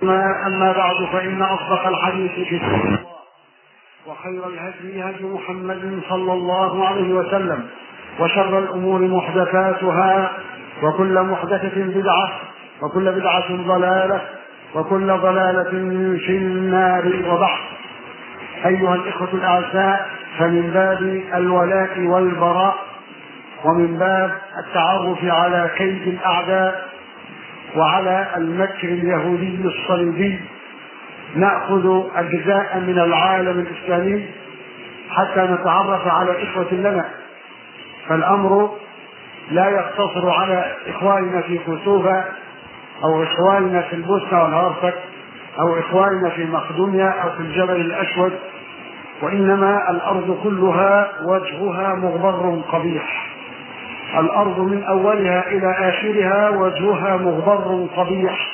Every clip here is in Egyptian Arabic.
ما أما بعد فإن أصدق الحديث كتاب الله وخير الهدي هدي محمد صلى الله عليه وسلم وشر الأمور محدثاتها وكل محدثة بدعة وكل بدعة ضلالة وكل ضلالة في النار وبعد أيها الإخوة الأعزاء فمن باب الولاء والبراء ومن باب التعرف على كيد الأعداء وعلى المكر اليهودي الصليبي ناخذ اجزاء من العالم الاسلامي حتى نتعرف على اخوه لنا فالامر لا يقتصر على اخواننا في كوسوفا او اخواننا في البوسنه والهرسك او اخواننا في مقدونيا او في الجبل الاسود وانما الارض كلها وجهها مغبر قبيح الأرض من أولها إلى آخرها وجهها مغبر قبيح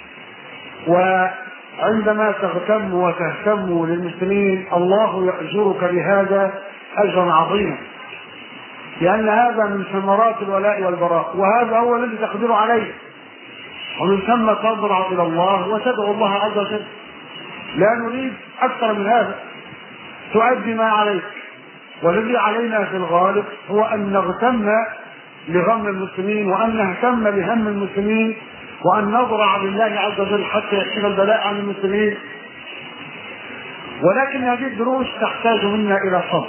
وعندما تغتم وتهتم للمسلمين الله يأجرك بهذا أجرا عظيما لأن هذا من ثمرات الولاء والبراء وهذا هو الذي تقدر عليه ومن ثم تضرع إلى الله وتدعو الله عز وجل لا نريد أكثر من هذا تؤدي ما عليك والذي علينا في الغالب هو أن نغتم لغم المسلمين وأن نهتم بهم المسلمين وأن نضرع لله عز وجل حتى يكشف البلاء عن المسلمين ولكن هذه الدروس تحتاج منا إلى صبر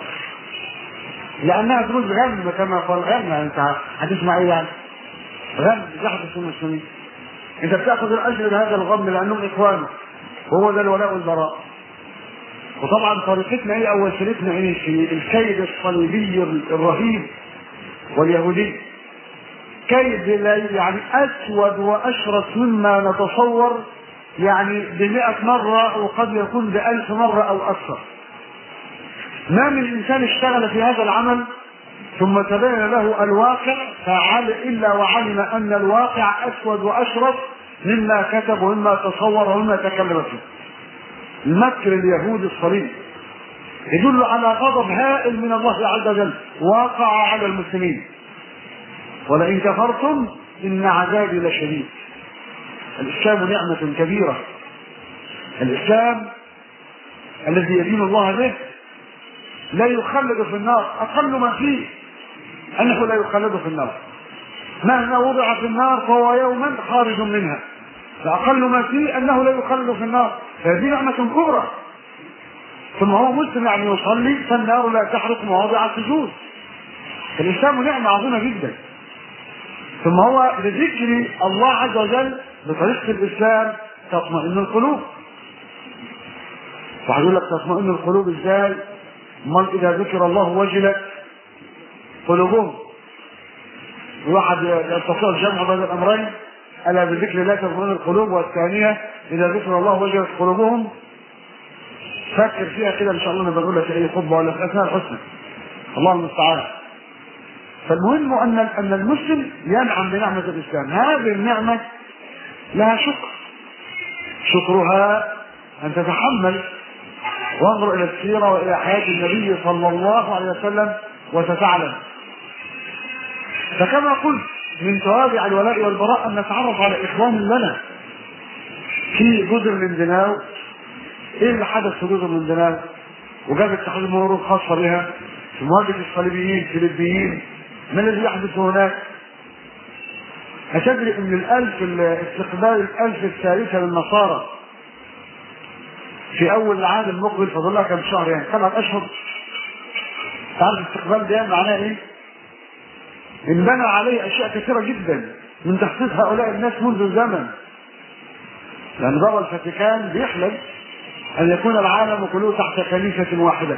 لأنها دروس غم كما قال غم أنت هتسمع إيه يعني؟ غم يحدث في المسلمين أنت بتاخذ الأجر بهذا الغم لأنهم إخوانك وهو ده الولاء والبراء وطبعا طريقتنا ايه او وسيلتنا ايه في الكيد الصليبي الرهيب واليهودي كيد يعني اسود واشرس مما نتصور يعني بمئة مرة وقد يكون بألف مرة أو أكثر ما من إنسان اشتغل في هذا العمل ثم تبين له الواقع فعل إلا وعلم أن الواقع أسود وأشرس مما كتب ومما تصور ومما تكلم فيه المكر اليهودي الصليبي يدل على غضب هائل من الله عز وجل وقع على المسلمين ولئن كفرتم ان عذابي لشديد الاسلام نعمه كبيره الاسلام الذي يدين الله به لا يخلد في النار اقل ما فيه انه لا يخلد في النار مهما وضع في النار فهو يوما خارج منها فاقل ما فيه انه لا يخلد في النار فهذه نعمه كبرى ثم هو مسلم يعني يصلي فالنار لا تحرق مواضع السجود الاسلام نعمه عظيمه جدا ثم هو لذكر الله عز وجل بطريقه الاسلام تطمئن القلوب وهيقول لك تطمئن القلوب ازاي؟ امال اذا ذكر الله وجلت قلوبهم الواحد يستطيع الجمع بين الامرين الا بذكر الله تطمئن القلوب والثانيه اذا ذكر الله وجلت قلوبهم فكر فيها كده ان شاء الله انا بقول لك اي خطبه ولا في اسماء الحسنى الله المستعان فالمهم ان ان المسلم ينعم بنعمه الاسلام هذه النعمه لها شكر شكرها ان تتحمل وانظر الى السيره والى حياه النبي صلى الله عليه وسلم وستعلم فكما قلت من توابع الولاء والبراء ان نتعرف على اخوان لنا في جزر من دناو ايه اللي حدث في جزر من دناو وجاب اتحاد المرور الخاصه بها في مواجهه الصليبيين الفلبيين ما الذي يحدث هناك؟ أتدري أن الألف استقبال الألف الثالثة للنصارى في أول العام المقبل فضل لها كم شهر يعني سبعة أشهر تعرف الاستقبال ده معناه إيه؟ انبنى عليه أشياء كثيرة جدا من تخصيص هؤلاء الناس منذ زمن لأن بابا الفاتيكان بيحلم أن يكون العالم كله تحت كنيسة واحدة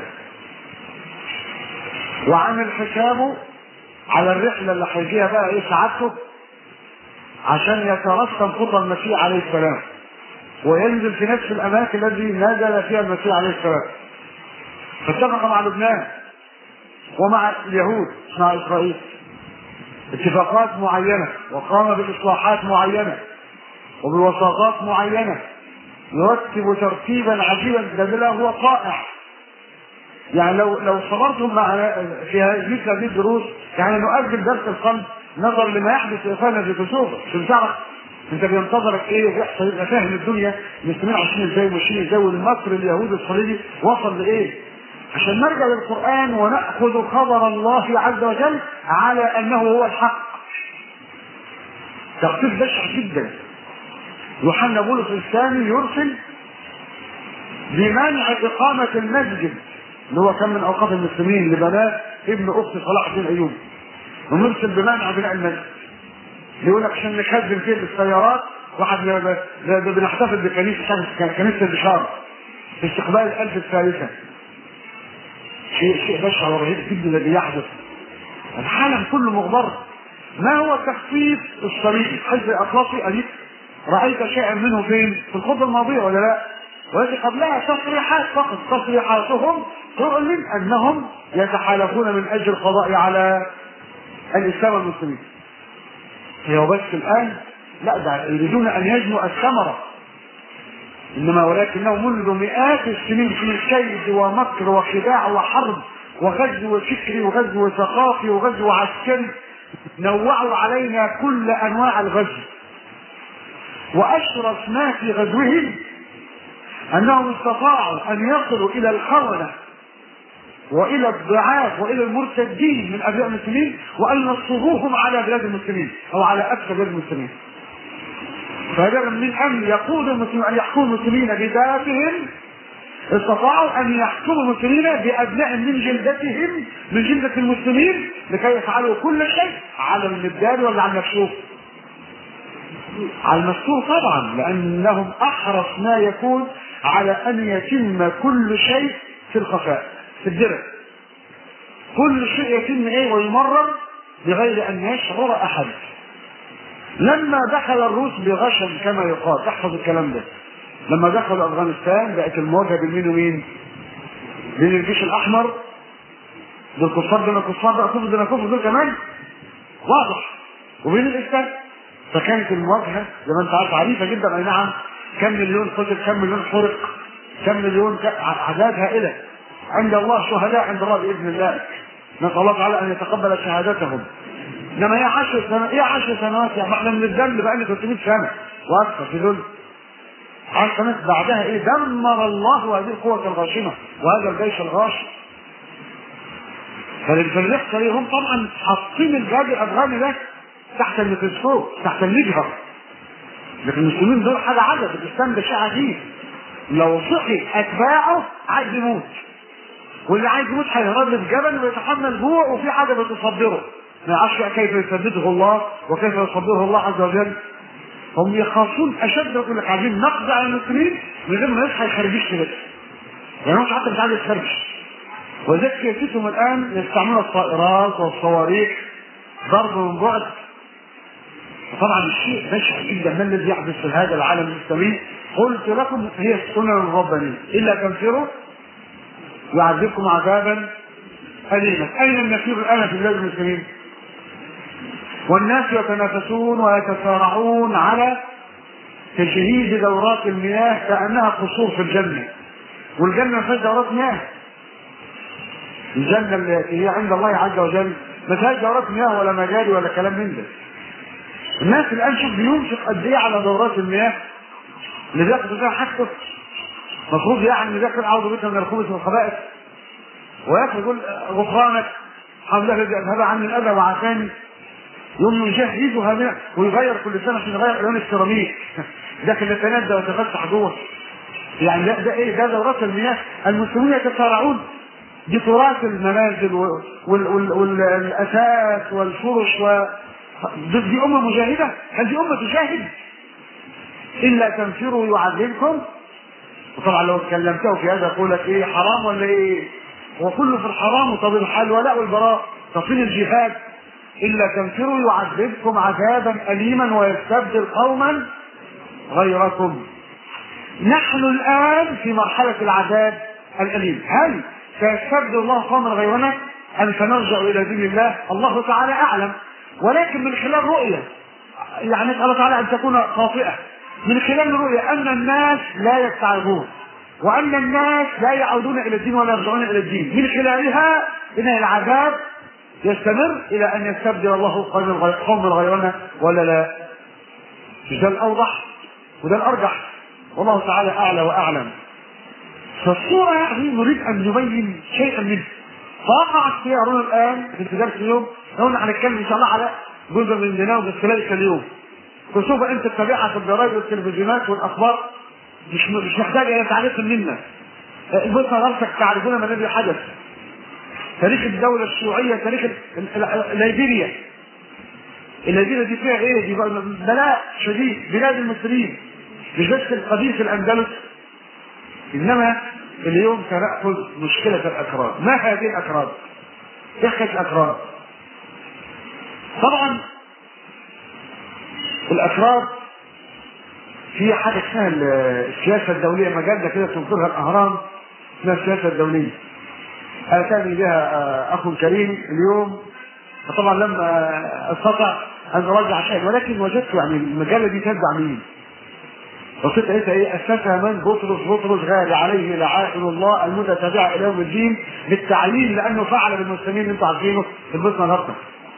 وعمل حسابه على الرحله اللي هيجيها بقى ايه سعادته عشان يترسم خطى المسيح عليه السلام وينزل في نفس الاماكن التي نزل فيها المسيح عليه السلام فاتفق مع لبنان ومع اليهود مع اسرائيل اتفاقات معينه وقام باصلاحات معينه وبوساطات معينه يرتب ترتيبا عجيبا ده هو طائع يعني لو لو صبرتم مع في مثل هذه الدروس يعني نؤجل درس القلب نظرا لما يحدث في اخواننا في كسوفا عشان تعرف انت بينتظرك ايه ويحصل يبقى فاهم الدنيا المسلمين عايشين ازاي وماشيين ازاي والمكر اليهودي الصليبي وصل لايه عشان نرجع للقران وناخذ خبر الله عز وجل على انه هو الحق تخطيط بشع جدا يوحنا بولس الثاني يرسل بمنع إقامة المسجد اللي هو كان من أوقات المسلمين لبنات ابن أخت صلاح الدين أيوب ونرسل بمنع بناء المسجد يقول لك عشان نخزن فيه بالسيارات واحد ب- ب- بنحتفل بكنيسة كنيسة البشارة في استقبال الألف الثالثة شيء شيء بشع ورهيب جدا الذي يحدث العالم كله مغبر ما هو التخطيط الصليبي حزب اطلسي اليك رايت شيئا منه فين في الخطبه الماضيه ولا لا والتي قبلها تصريحات فقط تصريحاتهم تعلن انهم يتحالفون من اجل القضاء على الاسلام والمسلمين هي بس الان لا ده يريدون ان يجنوا الثمره انما ولكنهم منذ مئات السنين في كيد ومكر وخداع وحرب وغزو فكري وغزو ثقافي وغزو عسكري نوعوا علينا كل انواع الغزو واشرف ما في غزوهم انهم استطاعوا ان يصلوا الى الخونه والى الضعاف والى المرتدين من ابناء المسلمين وان ينصروهم على بلاد المسلمين او على اكثر بلاد المسلمين فبدلا من ان يقود المسلمين ان يحكموا المسلمين بذاتهم استطاعوا ان يحكموا المسلمين بابناء من جلدتهم من جلدة المسلمين لكي يفعلوا كل شيء على المبدال ولا على المكشوف على المستور طبعا لانهم احرص ما يكون على ان يتم كل شيء في الخفاء في الدرع كل شيء يتم ايه ويمرر بغير ان يشعر احد لما دخل الروس بغشم كما يقال احفظ الكلام ده لما دخلوا افغانستان بقت المواجهه بين مين ومين؟ بين الجيش الاحمر دول كفار دول كفار بقى كفر دول كفر دول كمان واضح وبين الاسلام فكانت المواجهه زي ما انت عارف عنيفه جدا اي نعم كم مليون قتل كم مليون حرق كم مليون ك- اعداد هائله عند الله شهداء عند الله باذن الله نسال الله تعالى ان يتقبل شهادتهم انما هي 10 سنوات ايه 10 سنوات يعني احنا من الذنب بقى لنا 300 سنه واكثر في دول 10 سنوات بعدها ايه دمر الله هذه القوة الغاشمة وهذا الجيش الغاشم فالفريق هم طبعا حاطين الجهاد الافغاني ده تحت الميكروسكوب تحت المجهر لكن المسلمين دول حاجة عجب الاسلام ده شيء عجيب لو صحي اتباعه عايز يموت واللي عايز يموت هيهرب في جبل ويتحمل جوع وفي حاجة بتصبره ما يعرفش كيف يثبته الله وكيف يصبره الله عز وجل هم يخافون اشد يقول لك عايزين نقضي على المسلمين من غير ما يصحى يخرجش كده يعني مش حتى مش عايز يتخرج وذلك سياستهم الان يستعملون الطائرات والصواريخ ضرب من بعد طبعا الشيء بشع جدا ما الذي يحدث في هذا العالم الاسلامي قلت لكم هي السنن الربانيه الا تنفروا يعذبكم عذابا اليما اين النفير الان في بلاد المسلمين والناس يتنافسون ويتسارعون على تجهيز دورات المياه كانها قصور في الجنه والجنه ما فيهاش دورات مياه الجنه التي هي عند الله عز وجل ما فيهاش دورات مياه ولا مجاري ولا كلام من ده الناس الان شوف بينفق قد ايه على دورات المياه اللي بياخدوا فيها حاجته المفروض يعني بياخد اعوذ بك من الخبث والخبائث وياخد يقول غفرانك حمد الله الذي اذهب عني الاذى وعافاني يوم يجهزها من ويغير كل سنه عشان يغير الوان السيراميك لكن يتندى ويتفتح جوه يعني ده, ده ايه ده دورات المياه المسلمون يتسارعون دي تراث المنازل والاثاث والفرش و دي, دي امه مجاهده هل دي امه تجاهد الا تنفروا يعذبكم وطبعا لو كلمته في هذا يقول لك ايه حرام ولا ايه هو كله في الحرام وطب الحل ولا والبراء تصير الجهاد الا تنفروا يعذبكم عذابا اليما ويستبدل قوما غيركم نحن الان في مرحله العذاب الاليم هل سيستبدل الله قوما غيرنا ام سنرجع الى دين الله الله تعالى اعلم ولكن من خلال رؤيه يعني نسال الله تعالى ان تكون خاطئه من خلال الرؤيه ان الناس لا يستعرضون وان الناس لا يعودون الى الدين ولا يرجعون الى الدين من خلالها ان العذاب يستمر الى ان يستبدل الله قوم غيرنا ولا لا مش ده الاوضح وده الارجح والله تعالى اعلى واعلم فالصورة يعني نريد ان نبين شيئا منه فوقع اختيارنا الان في درس اليوم لو هنتكلم ان شاء الله على جزء من دينار بس ليس اليوم وشوف انت تتابعها في الجرايد والتلفزيونات والاخبار مش مش محتاجه الى تعريف منا بص نفسك تعرفون ما الذي حدث تاريخ الدولة الشيوعية تاريخ ال- ال- ليبيريا الليبيريا دي فيها ايه؟ دي بلاء شديد بلاد المصريين مش بس القديم في الاندلس انما اليوم سنأخذ مشكلة الأكراد ما هذه الأكراد؟ ايه حكاية الأكراد؟ طبعا الأكراد في حاجة اسمها ال- السياسة الدولية مجلة كده تنشرها الأهرام اسمها السياسة الدولية أتاني بها آه، أخ كريم اليوم فطبعا لم آه، أستطع أن أراجع شيء ولكن وجدت يعني المجلة دي تتبع مين؟ بصيت لقيتها ايه اسسها من بطرس بطرس غالي عليه لعائل الله المتتابعه الى يوم الدين للتعليم لانه فعل بالمسلمين اللي انتم عارفينه في البوسنه الهرطه.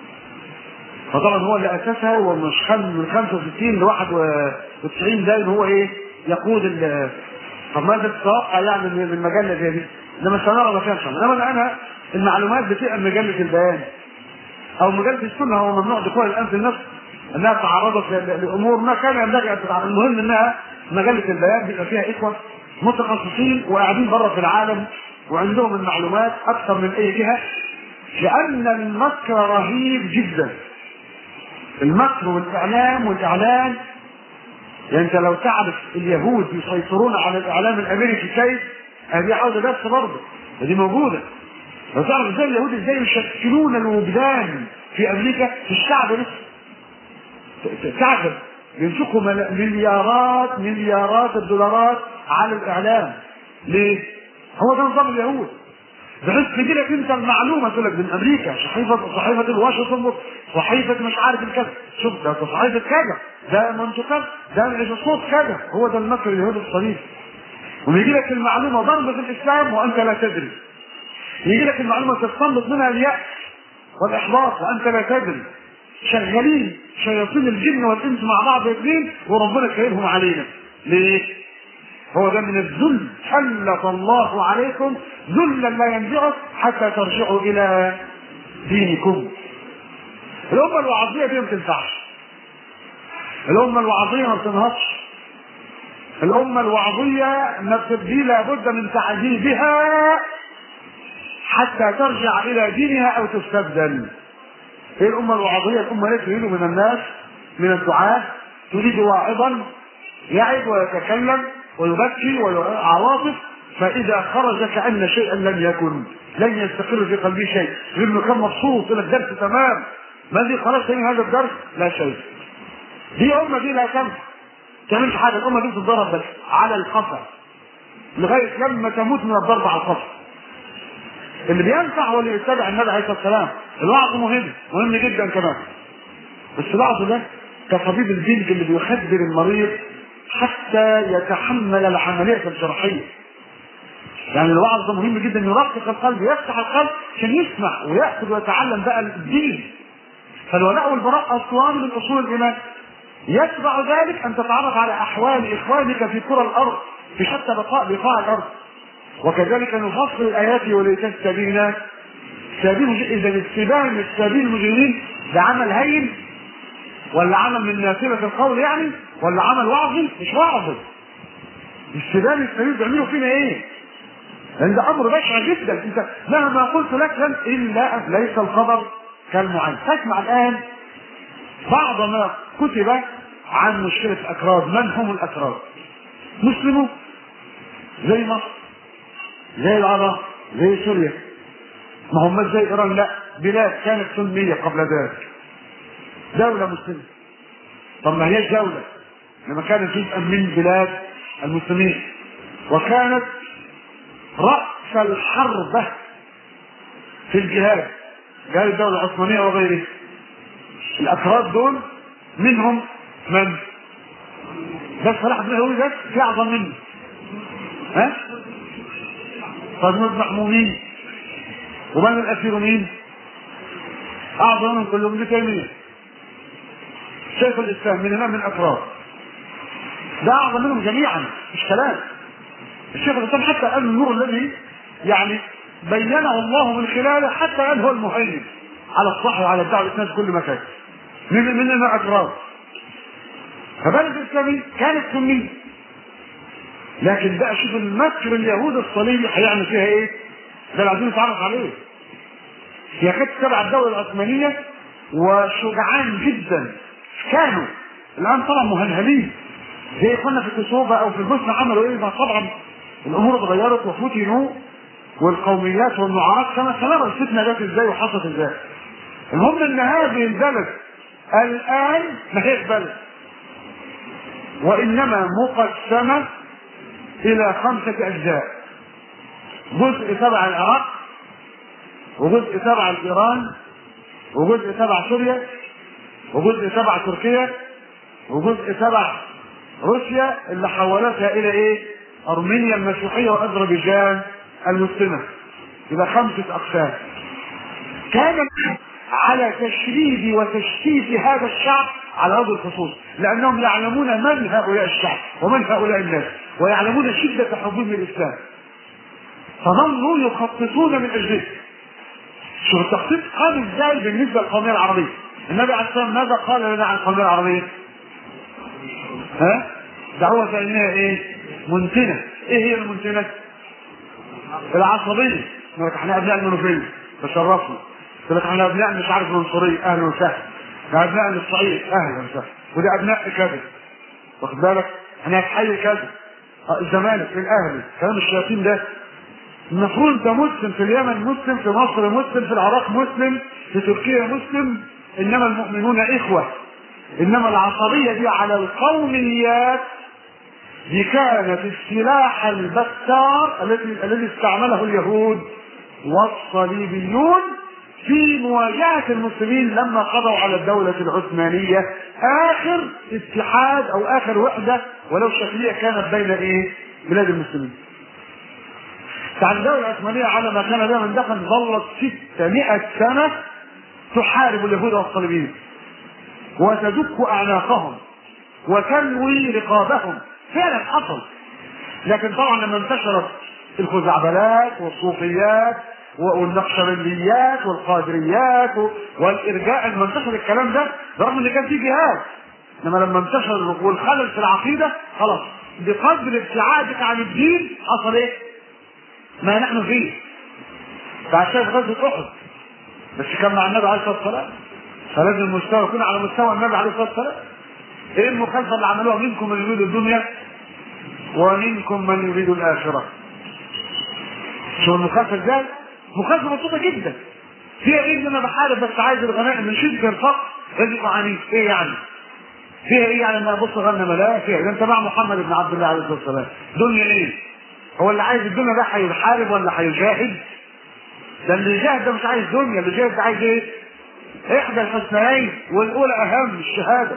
فطبعا هو اللي اسسها ومش خم من 65 ل 91 ده ان هو ايه يقود ال طب ماذا تتوقع يعني من المجله زي دي؟ انما سنرى ما كان انما الان المعلومات بتبقى مجله البيان او مجله السنه هو ممنوع دخول الان في النفس انها تعرضت ل- لامور ما كان ينبغي ان تتعرض المهم انها مجله البيان بيبقى فيها اخوه متخصصين وقاعدين بره في العالم وعندهم المعلومات اكثر من اي جهه لان المكر رهيب جدا المكر والاعلام والاعلان يعني انت لو تعرف اليهود يسيطرون على الاعلام الامريكي كيف هذه عاوزه درس برضه ودي موجوده لو تعرف ازاي اليهود ازاي يشكلون الوجدان في امريكا في الشعب نفسه تعجب ينفقوا مل- مليارات مليارات الدولارات على الاعلام ليه؟ هو ده نظام اليهود بحيث تجي لك انت المعلومه تقول لك من امريكا صحيفه صحيفه الواشنطن بوست صحيفه مش عارف الكذا شوف ده ده صحيفه كذا ده منشور كذا ده صوت كذا هو ده المكر اليهودي الصريح ويجي لك المعلومه ضربه في الاسلام وانت لا تدري يجي لك المعلومه تستنبط منها اليأس والاحباط وانت لا تدري شغالين شياطين الجن والانس مع بعض الاثنين وربنا كريمهم علينا ليه؟ هو ده من الذل سلط الله عليكم ذلا لا ينزعه حتى ترجعوا الى دينكم الامه الوعظيه دي ما تنفعش الامه الوعظيه ما بتنهضش الامه الوعظيه ما دي لابد من تعذيبها حتى ترجع الى دينها او تستبدل هي الامه الوعظيه الامه التي تريد من الناس من الدعاة تريد واعظا يعظ ويتكلم ويبكي وعواطف فاذا خرج كان شيئا لم يكن لن يستقر في قلبه شيء غير انه كان مبسوط يقول لك درس تمام ما الذي خرجت من هذا الدرس؟ لا شيء دي امه دي لا تنفع تعملش حاجه الامه دي تتضرب بس على القفا لغايه لما تموت من الضرب على القفا اللي بينفع هو اللي يتبع النبي عليه الصلاه والسلام الوعظ مهم مهم جدا كمان بس الوعظ ده كطبيب الجلد اللي بيخدر المريض حتى يتحمل العمليه الجراحيه يعني الوعظ ده مهم جدا يرقق القلب يفتح القلب عشان يسمع وياخذ ويتعلم بقى الدين فالولاء والبراء اصلان من اصول الايمان يتبع ذلك ان تتعرف على احوال اخوانك في كرة الارض في شتى بقاء بقاع الارض وكذلك نفصل الايات ولتستبين سبيل اذا الاتبان سبيل المجرمين ده عمل هين ولا عمل من نافله القول يعني ولا عمل وعظي مش وعظي استبان السبيل بيعملوا فينا ايه؟ لان ده امر بشع جدا انت مهما قلت لك لن الا ليس الخبر كالمعين تسمع الان بعض ما كتب عن مشكلة الأكراد من هم الأكراد مسلمون زي مصر زي العراق زي سوريا ما هم زي إيران لا بلاد كانت سنية قبل ذلك دولة مسلمة طب ما هيش دولة لما كانت جزءا من بلاد المسلمين وكانت رأس الحربة في الجهاد جهاد الدولة العثمانية وغيره الأكراد دول منهم من؟ بس صلاح بن هوي بس في أعظم منه ها؟ طب بن محمومين وبنو الأسير مين؟ أعظم منهم كلهم ابن تيمية شيخ الإسلام من إمام الأكراد ده اعظم منهم جميعا مش كلام الشيخ الاسلام حتى قال النور الذي يعني بينه الله من خلاله حتى قال هو المهيمن على الصح وعلى الدعوه الاسلام في كل مكان من من الاعتراض فبلد الاسلامي كانت سنيه لكن بقى شوف المكر اليهود الصليبي هيعمل فيها ايه؟ ده اللي عايزين نتعرف عليه هي كانت تبع الدوله العثمانيه وشجعان جدا كانوا الان طبعا مهلهلين زي اخواننا في كوسوفا او في البوسنه عملوا ايه؟ ما طبعا الامور اتغيرت وفتنوا والقوميات والنعات كما سنرى الفتنه جت ازاي وحصلت ازاي. المهم ان هذه البلد الان ما هيش بلد وانما مقسمه الى خمسه اجزاء. جزء تبع العراق وجزء تبع ايران وجزء تبع سوريا وجزء تبع تركيا وجزء تبع روسيا اللي حولتها الى ايه؟ ارمينيا المسيحيه واذربيجان المسلمه. يبقى خمسه اقسام. كان على تشريد وتشتيت هذا الشعب على وجه الخصوص لانهم يعلمون من هؤلاء الشعب ومن هؤلاء الناس ويعلمون شده حبهم للاسلام. فظلوا يخططون من اجله. شوف التخطيط قام ازاي بالنسبه للقوميه العربيه؟ النبي عليه الصلاه والسلام ماذا قال لنا عن القوميه العربيه؟ ها؟ دعوة كأنها ايه؟ منتنة، ايه هي المنتنة؟ العصبية، يقول لك احنا ابناء المنوفية، تشرفنا، يقول لك احنا ابناء مش عارف المنصورية، اهلا وسهلا، احنا ابناء من الصعيد، اهلا وسهلا، وده ابناء كذا، واخد بالك؟ احنا في حي كذا، اه الزمالك، الاهلي، كلام الشياطين ده المفروض انت مسلم في اليمن مسلم في مصر مسلم في العراق مسلم في تركيا مسلم انما المؤمنون اخوه انما العصبيه دي على القوميات دي كانت السلاح البتار الذي الذي استعمله اليهود والصليبيون في مواجهة المسلمين لما قضوا على الدولة العثمانية آخر اتحاد أو آخر وحدة ولو شكلية كانت بين إيه؟ بلاد المسلمين. بعد الدولة العثمانية على ما كان بها من دخل ظلت 600 سنة تحارب اليهود والصليبيين وتدك أعناقهم وتلوي رقابهم فعلا حصل لكن طبعا لما انتشرت الخزعبلات والصوفيات والنقشبنديات والقادريات والارجاء لما انتشر الكلام ده برغم ان كان في جهاد انما لما انتشر والخلل في العقيده خلاص بقدر ابتعادك عن الدين حصل ايه؟ ما نحن فيه بعد شايف غزوه احد بس كان مع النبي عليه الصلاه والسلام فلازم المستوى يكون على مستوى النبي عليه الصلاه والسلام ايه المخالفه اللي عملوها منكم من يريد الدنيا ومنكم من يريد الاخره شو المخالفه ازاي؟ مخالفه بسيطه جدا فيها ايه ان انا بحارب بس عايز الغنائم من شده الفقر رزق عنيف ايه يعني؟ فيها ايه يعني ان ابص غنم لا فيها ده انت مع محمد بن عبد الله عليه الصلاه والسلام دنيا ايه؟ هو اللي عايز الدنيا ده هيحارب ولا هيجاهد؟ ده اللي يجاهد ده مش عايز دنيا اللي يجاهد ده عايز ايه؟ احدى الحسنيين والاولى اهم الشهاده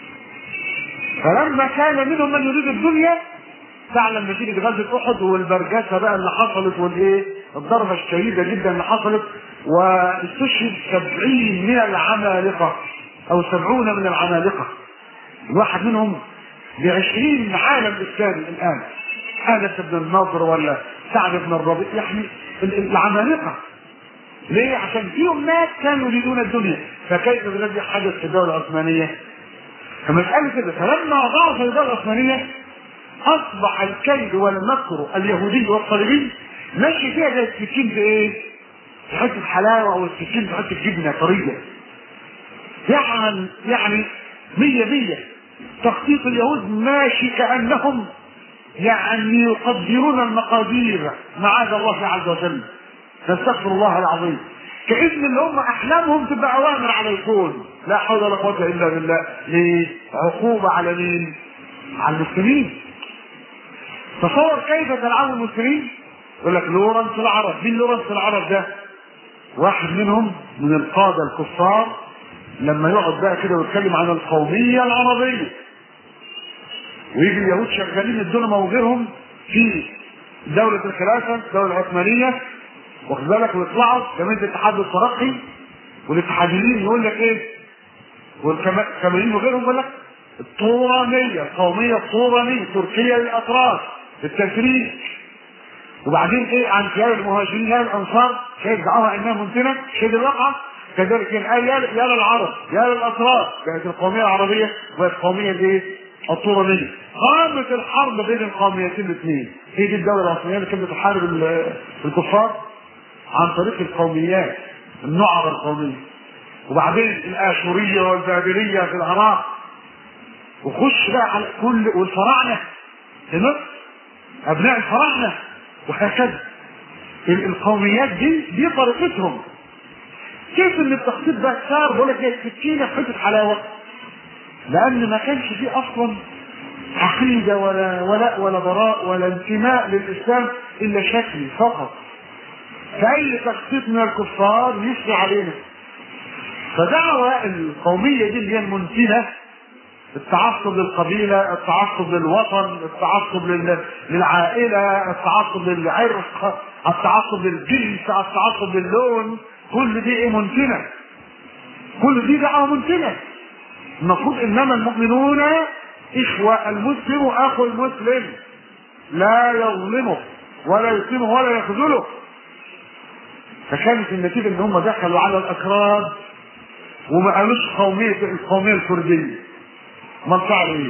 فلما كان منهم من يريد الدنيا تعلم نتيجة غزوة أحد والبرجسة بقى اللي حصلت والإيه الضربة الشديدة جدا اللي حصلت واستشهد سبعين من العمالقة أو سبعون من العمالقة الواحد منهم بعشرين عالم إسلامي الآن أنس بن النضر ولا سعد بن الربيع يعني العمالقة ليه؟ عشان فيهم ناس كانوا يريدون الدنيا فكيف بالذي حدث في الدولة العثمانية؟ فمسألة كده فلما ضعف الدولة العثمانية أصبح الكيد والمكر اليهودي والصليبي ماشي فيها زي السكين في إيه؟ في حتة حلاوة أو السكين في حتة جبنة طرية. يعني يعني مية مية تخطيط اليهود ماشي كأنهم يعني يقدرون المقادير معاذ الله عز وجل. نستغفر الله العظيم. كأن اللي هم أحلامهم تبقى أوامر على الكون. لا حول ولا قوة إلا بالله. ليه؟ عقوبة على مين؟ على المسلمين. تصور كيف تلعب المسلمين يقول لك لورنس العرب مين لورنس العرب ده واحد منهم من القادة الكفار لما يقعد بقى كده ويتكلم عن القومية العربية ويجي اليهود شغالين الدنماء وغيرهم في دولة الخلافة الدولة العثمانية واخد بالك ويطلعوا جمعية الاتحاد الترقي والاتحاديين يقول لك ايه والكمالين وغيرهم يقول لك الطورانيه القوميه الطورانيه تركيا للاتراك التفريج وبعدين ايه عن خيار المهاجرين يا الانصار شايف دعوها انها منتنه شايف الواقعه كذلك قال يا يا للعرب يا للاتراك كانت القوميه العربيه والقوميه الايه؟ الطورانيه قامت الحرب بين القوميتين الاثنين هي دي الدوله العثمانيه اللي كانت بتحارب ال- الكفار عن طريق القوميات النعر القوميه وبعدين الاشوريه والبابليه في العراق وخش بقى على كل والفراعنه في مصر ابناء الفراعنه وهكذا ال- القوميات دي دي طريقتهم كيف ان التخطيط ده صار بقول لك إيه، سكينه في حته حلاوه لان ما كانش فيه اصلا عقيده ولا ولاء ولا براء ولا انتماء للاسلام الا شكلي فقط فاي تخطيط من الكفار يسري علينا فدعوة القومية دي اللي هي المنتنة التعصب للقبيلة التعصب للوطن التعصب لل- للعائلة التعصب للعرق التعصب للجنس التعصب للون كل دي ايه منتنة كل دي دعوة منتنة المفروض انما المؤمنون اخوة المسلم اخو المسلم لا يظلمه ولا يسلمه ولا يخذله فكانت النتيجة ان هم دخلوا على الاكراد وما قالوش قومية القومية الكردية ما فعلوا ايه؟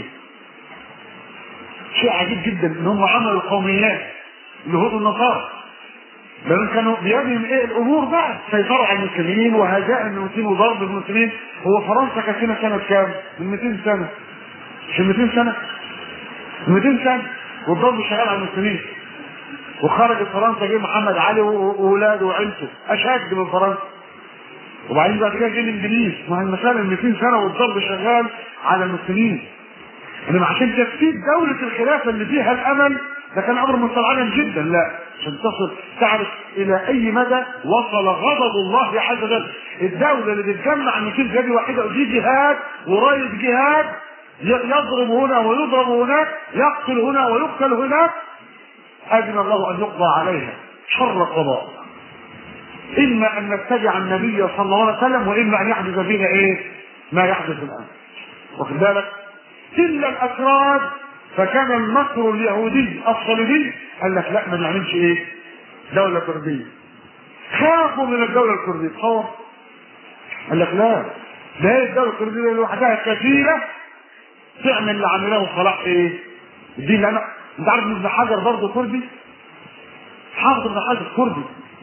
شيء عجيب جدا ان هم عملوا قوميات اليهود والنصارى لان كانوا بيدهم ايه الامور بقى سيطروا على المسلمين وهجاء المسلمين وضرب المسلمين هو فرنسا كانت هنا سنه كام؟ من 200 سنه مش من 200 سنه؟ من 200 سنه والضرب شغال على المسلمين وخرجت فرنسا جه محمد علي واولاده وعيلته اشد من فرنسا وبعدين بعد كده جه الانجليز ما هي المسألة 200 سنة والضرب شغال على المسلمين انما عشان تفسير دولة الخلافة اللي فيها الامل ده كان امر مستبعدا جدا لا عشان تصل تعرف الى اي مدى وصل غضب الله عز وجل الدولة اللي بتجمع 200 جدي واحدة ودي جهاد وراية جهاد يضرب هنا ويضرب هناك يقتل هنا ويقتل هناك اذن الله ان يقضى عليها شر قضاء اما ان نتبع النبي صلى الله عليه وسلم واما ان يحدث بنا ايه ما يحدث الان واخد بالك الا الاكراد فكان المكر اليهودي الصليبي قال لك لا ما نعملش ايه دولة كردية خافوا من الدولة الكردية تصور قال لك لا ده هي الدولة الكردية لوحدها كثيرة تعمل اللي عمله صلاح ايه الدين اللي انا انت عارف ان ابن حجر برضه كردي حافظ ابن حجر كردي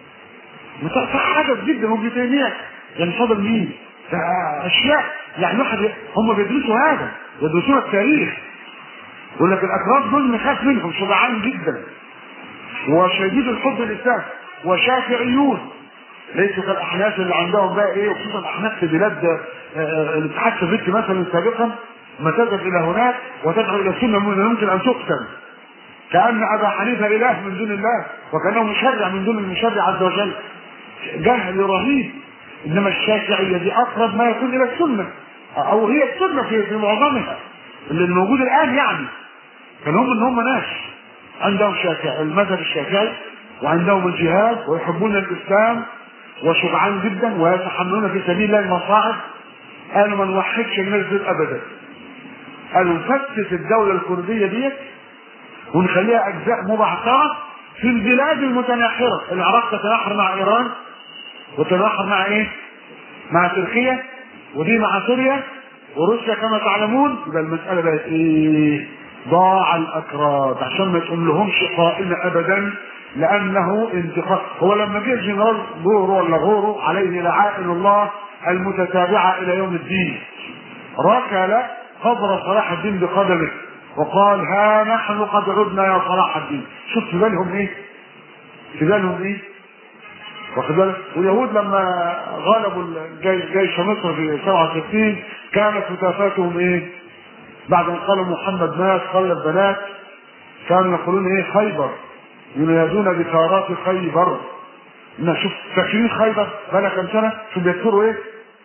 حدث جدا ابن تيميه يعني فضل مين؟ ده اشياء يعني واحد هم بيدرسوا هذا يدرسون التاريخ يقول لك الاكراد دول نخاف منهم شجعان جدا وشديد الحب للاسلام وشافعيون ليسوا كالاحناف اللي عندهم بقى ايه وخصوصا الاحناف في بلاد آه، آه، الاتحاد السوفيتي مثلا سابقا ما تذهب الى هناك وتدعو الى السنه من يمكن ان تقتل كان ابا حنيفه اله من دون الله وكانه مشرع من دون المشرع عز وجل جهل رهيب انما الشافعيه دي اقرب ما يكون الى السنه او هي السنه في في معظمها اللي الموجود الان يعني كان هم ان هم ناس عندهم شافعي المذهب الشافعي وعندهم الجهاد ويحبون الاسلام وشجعان جدا ويتحملون في سبيل الله المصاعب قالوا ما نوحدش الناس دول ابدا قالوا نفتت الدوله الكرديه ديت ونخليها اجزاء مبعثره في البلاد المتناحره العراق تتناحر مع ايران وتتناحر مع ايه مع تركيا ودي مع سوريا وروسيا كما تعلمون يبقى المساله بقت ايه ضاع الاكراد عشان ما تقوم لهمش قائمه ابدا لانه انتقام هو لما جه الجنرال غورو ولا غورو عليه لعائن الله المتتابعه الى يوم الدين ركل قبر صلاح الدين بقدمه وقال ها نحن قد عدنا يا صلاح الدين شوف في بالهم ايه في بالهم ايه واخد بالك واليهود لما غلبوا الجيش جيش مصر في 67 كانت هتافاتهم ايه بعد ان قالوا محمد مات خلف بنات كانوا يقولون ايه خيبر ينادون بثارات خيبر إن شوف فاكرين خيبر بقى كم سنه شوف بيذكروا ايه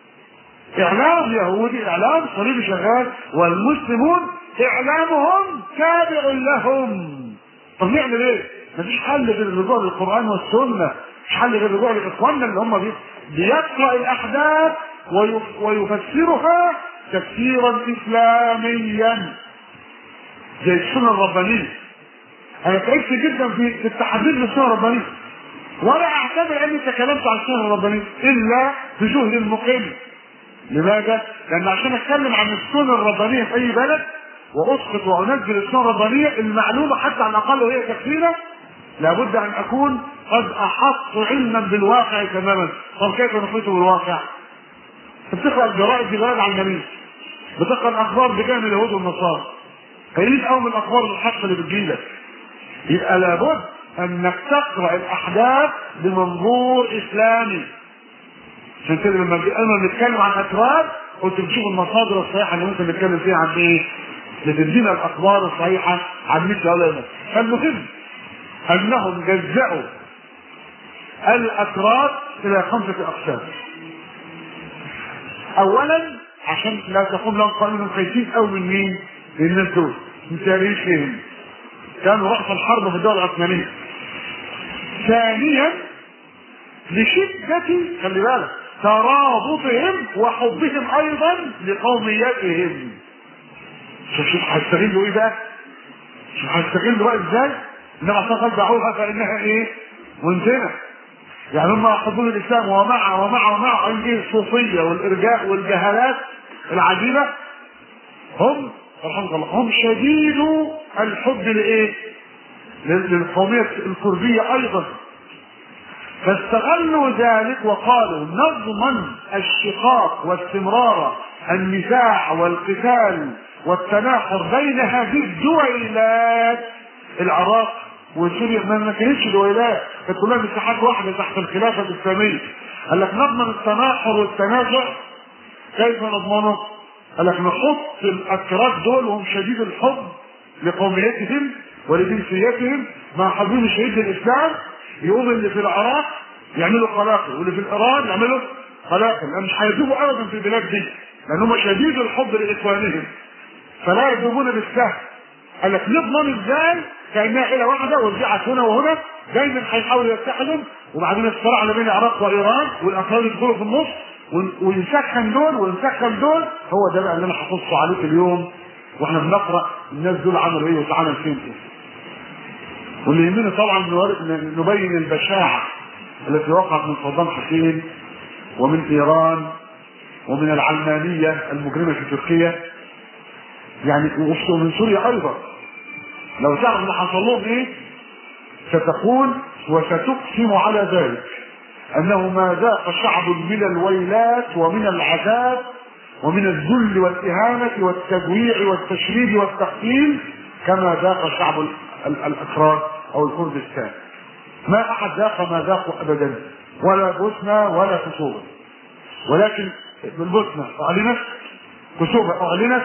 اعلام يهودي اعلام صليبي شغال والمسلمون اعلامهم تابع لهم طب نعمل ايه؟ مفيش حل غير الرجوع للقران والسنه مش حل غير الرجوع لاخواننا اللي هم بي- بيقرا الاحداث ويف- ويفسرها تفسيرا اسلاميا زي السنه الربانيه انا تعبت جدا في في التحديد للسنه الربانيه ولا اعتبر اني تكلمت عن السنه الربانيه الا بجهد المقل لماذا؟ لان عشان اتكلم عن السنه الربانيه في اي بلد واسقط وانزل السنه الربانيه المعلومه حتى على الاقل وهي تكفينا لابد ان اكون قد احط علما بالواقع تماما طب كيف نحيط بالواقع؟ بتقرا الجرائد دي بلد على النبي بتقرا الاخبار بجانب اليهود والنصارى قليل قوي من الاخبار الحقه اللي بتجيلك يبقى لابد انك تقرا الاحداث بمنظور اسلامي عشان كده لما انا بنتكلم عن اتراك قلت بنشوف المصادر الصحيحه اللي ممكن نتكلم فيها عن ايه؟ لتدينا الاخبار الصحيحه عن مثل هؤلاء فالمهم انهم جزأوا الاتراك الى خمسه اقسام اولا عشان لا تقوم لهم قانون خايفين قوي من مين؟ من الناس دول من تاريخهم كانوا رأس الحرب في الدولة العثمانية ثانيا لشدة خلي بالك ترابطهم وحبهم ايضا لقومياتهم شوف شوف هيستغلوا ايه بقى؟ شوف هيستغلوا بقى ازاي؟ انما قال دعوها فانها ايه؟ منتنه يعني هم يحبون الاسلام ومع ومع ومع ايه الصوفيه والارجاء والجهالات العجيبه هم رحمه الله هم شديد الحب لايه؟ للقوميه الكرديه ايضا فاستغلوا ذلك وقالوا نضمن الشقاق واستمرار النزاع والقتال والتناحر بين هذه الدويلات العراق وسوريا ما كانتش دويلات كانت كلها مساحات واحده تحت الخلافه الاسلاميه قال لك نضمن التناحر والتنازع كيف نضمنه؟ قال لك نحط الاتراك دول وهم شديد الحب لقوميتهم ولجنسيتهم مع حبيب شهيد الاسلام يقوم اللي في العراق يعملوا قلاقل واللي في ايران يعملوا قلاقل لان مش هيذوبوا ابدا في البلاد دي لان هم شديد الحب لاخوانهم فلا يذوبون بالسهل قال لك نضمن ازاي كانها عيله واحده وزعت هنا وهنا دايما هيحاولوا يتحدوا وبعدين الصراع ما بين العراق وايران والافراد يدخلوا في النص ونسخن دول ونسخن دول هو ده بقى اللي انا هقصه عليك اليوم واحنا بنقرا الناس دول عملوا ايه وتعالى فين ايه واللي يهمنا طبعا نبين البشاعه التي وقعت من صدام حسين ومن ايران ومن العلمانيه المجرمه في تركيا يعني ومن سوريا ايضا لو تعرف اللي حصل لهم ايه ستقول وستقسم على ذلك انه ما ذاق شعب من الويلات ومن العذاب ومن الذل والاهانه والتجويع والتشريد والتقتيل كما ذاق شعب الاتراك او الكردستان ما احد ذاق ما ذاقوا ابدا ولا بوسنه ولا كسوبه ولكن بالبوسنه اعلنت كسوبه اعلنت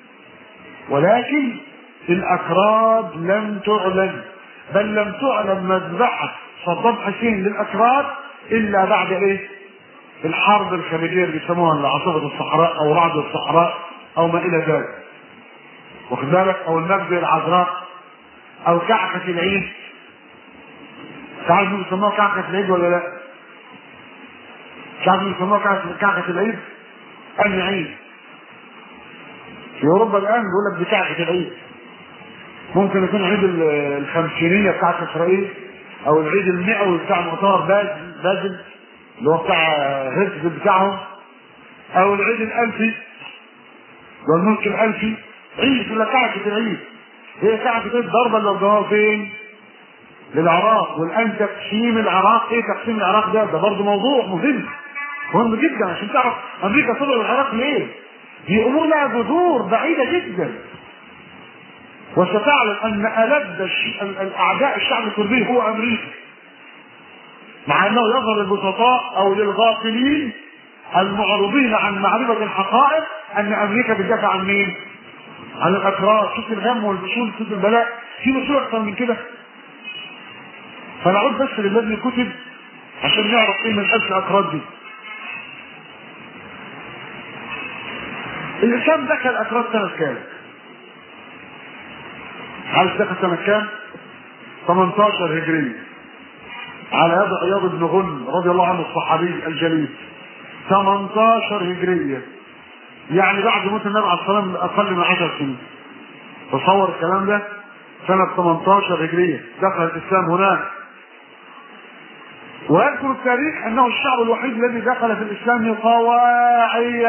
ولكن الاكراد لم تعلن بل لم تعلن مذبحه صدام حسين للاكراد الا بعد ايه؟ الحرب الخارجيه اللي بيسموها العاصفه الصحراء او رعد الصحراء او ما الى ذلك. واخد بالك؟ او المجد العذراء او كعكه العيد. تعرف مين بيسموها كعكه العيد ولا لا؟ تعرف مين بيسموها كعكه العيد؟ أنهي عيد؟ في اوروبا الان بيقول لك دي كعكه العيد. ممكن يكون عيد الخمسينيه بتاعت اسرائيل او العيد المئوي بتاع مؤتمر بازل اللي هو بتاع هرتز بتاعهم او العيد الالفي والملك الالفي عيد ولا كعكه العيد هي كعكه الضربه اللي وجهوها فين؟ للعراق والان تقسيم العراق ايه تقسيم العراق ده؟ ده برضه موضوع مهم مهم جدا عشان تعرف امريكا طلعوا العراق ليه؟ دي امور لها جذور بعيده جدا وستعلم ان الد الاعداء الشعب الكردي هو امريكا مع انه يظهر للبسطاء او للغافلين المعرضين عن معرفه الحقائق ان امريكا بتدافع عن مين؟ عن الاتراك شوف الغم والبشول شوف البلاء في مصيبه اكثر من كده فنعود بس للذي كتب عشان نعرف ايه من ألف الاتراك دي الاسلام دخل الاتراك سنه كام؟ عارف دخل سنة كام؟ 18 هجرية على يد عياض بن غن رضي الله عنه الصحابي الجليل 18 هجرية يعني بعد موت النبي عليه الصلاه والسلام اقل من 10 سنين تصور الكلام ده سنة 18 هجرية دخل الإسلام هناك ويذكر التاريخ أنه الشعب الوحيد الذي دخل في الإسلام طواعية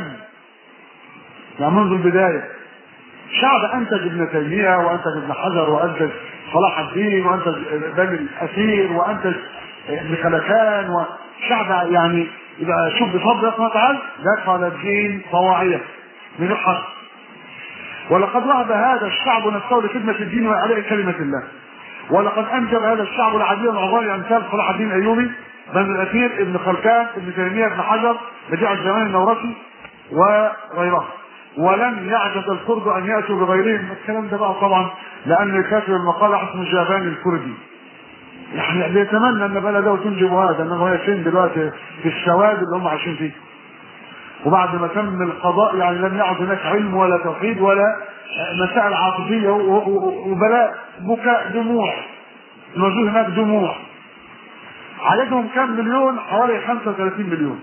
يعني منذ البداية شعب أنتج ابن تيمية وأنتج ابن حجر وأنتج صلاح الدين وأنتج بني الأثير وأنتج ابن خلكان وشعب يعني يبقى شوف بفضل الله سبحانه وتعالى دخل الدين طواعية من الحق ولقد وهب هذا الشعب نفسه لخدمة الدين وإعلاء كلمة الله ولقد أنجب هذا الشعب العديد العظام أمثال صلاح الدين الأيوبي بن الأثير ابن خلكان ابن تيمية ابن حجر بديع الزمان النورسي وغيره ولم يعجز الكرد أن يأتوا بغيرهم الكلام ده بقى طبعا لأن كاتب المقالة اسمه جابان الكردي يعني بيتمنى ان بلده تنجب هذا انه هي فين دلوقتي في السواد اللي هم عايشين فيه وبعد ما تم القضاء يعني لم يعد هناك علم ولا توحيد ولا مسائل عاطفيه وبلاء بكاء دموع الموجود هناك دموع عددهم كم مليون حوالي 35 مليون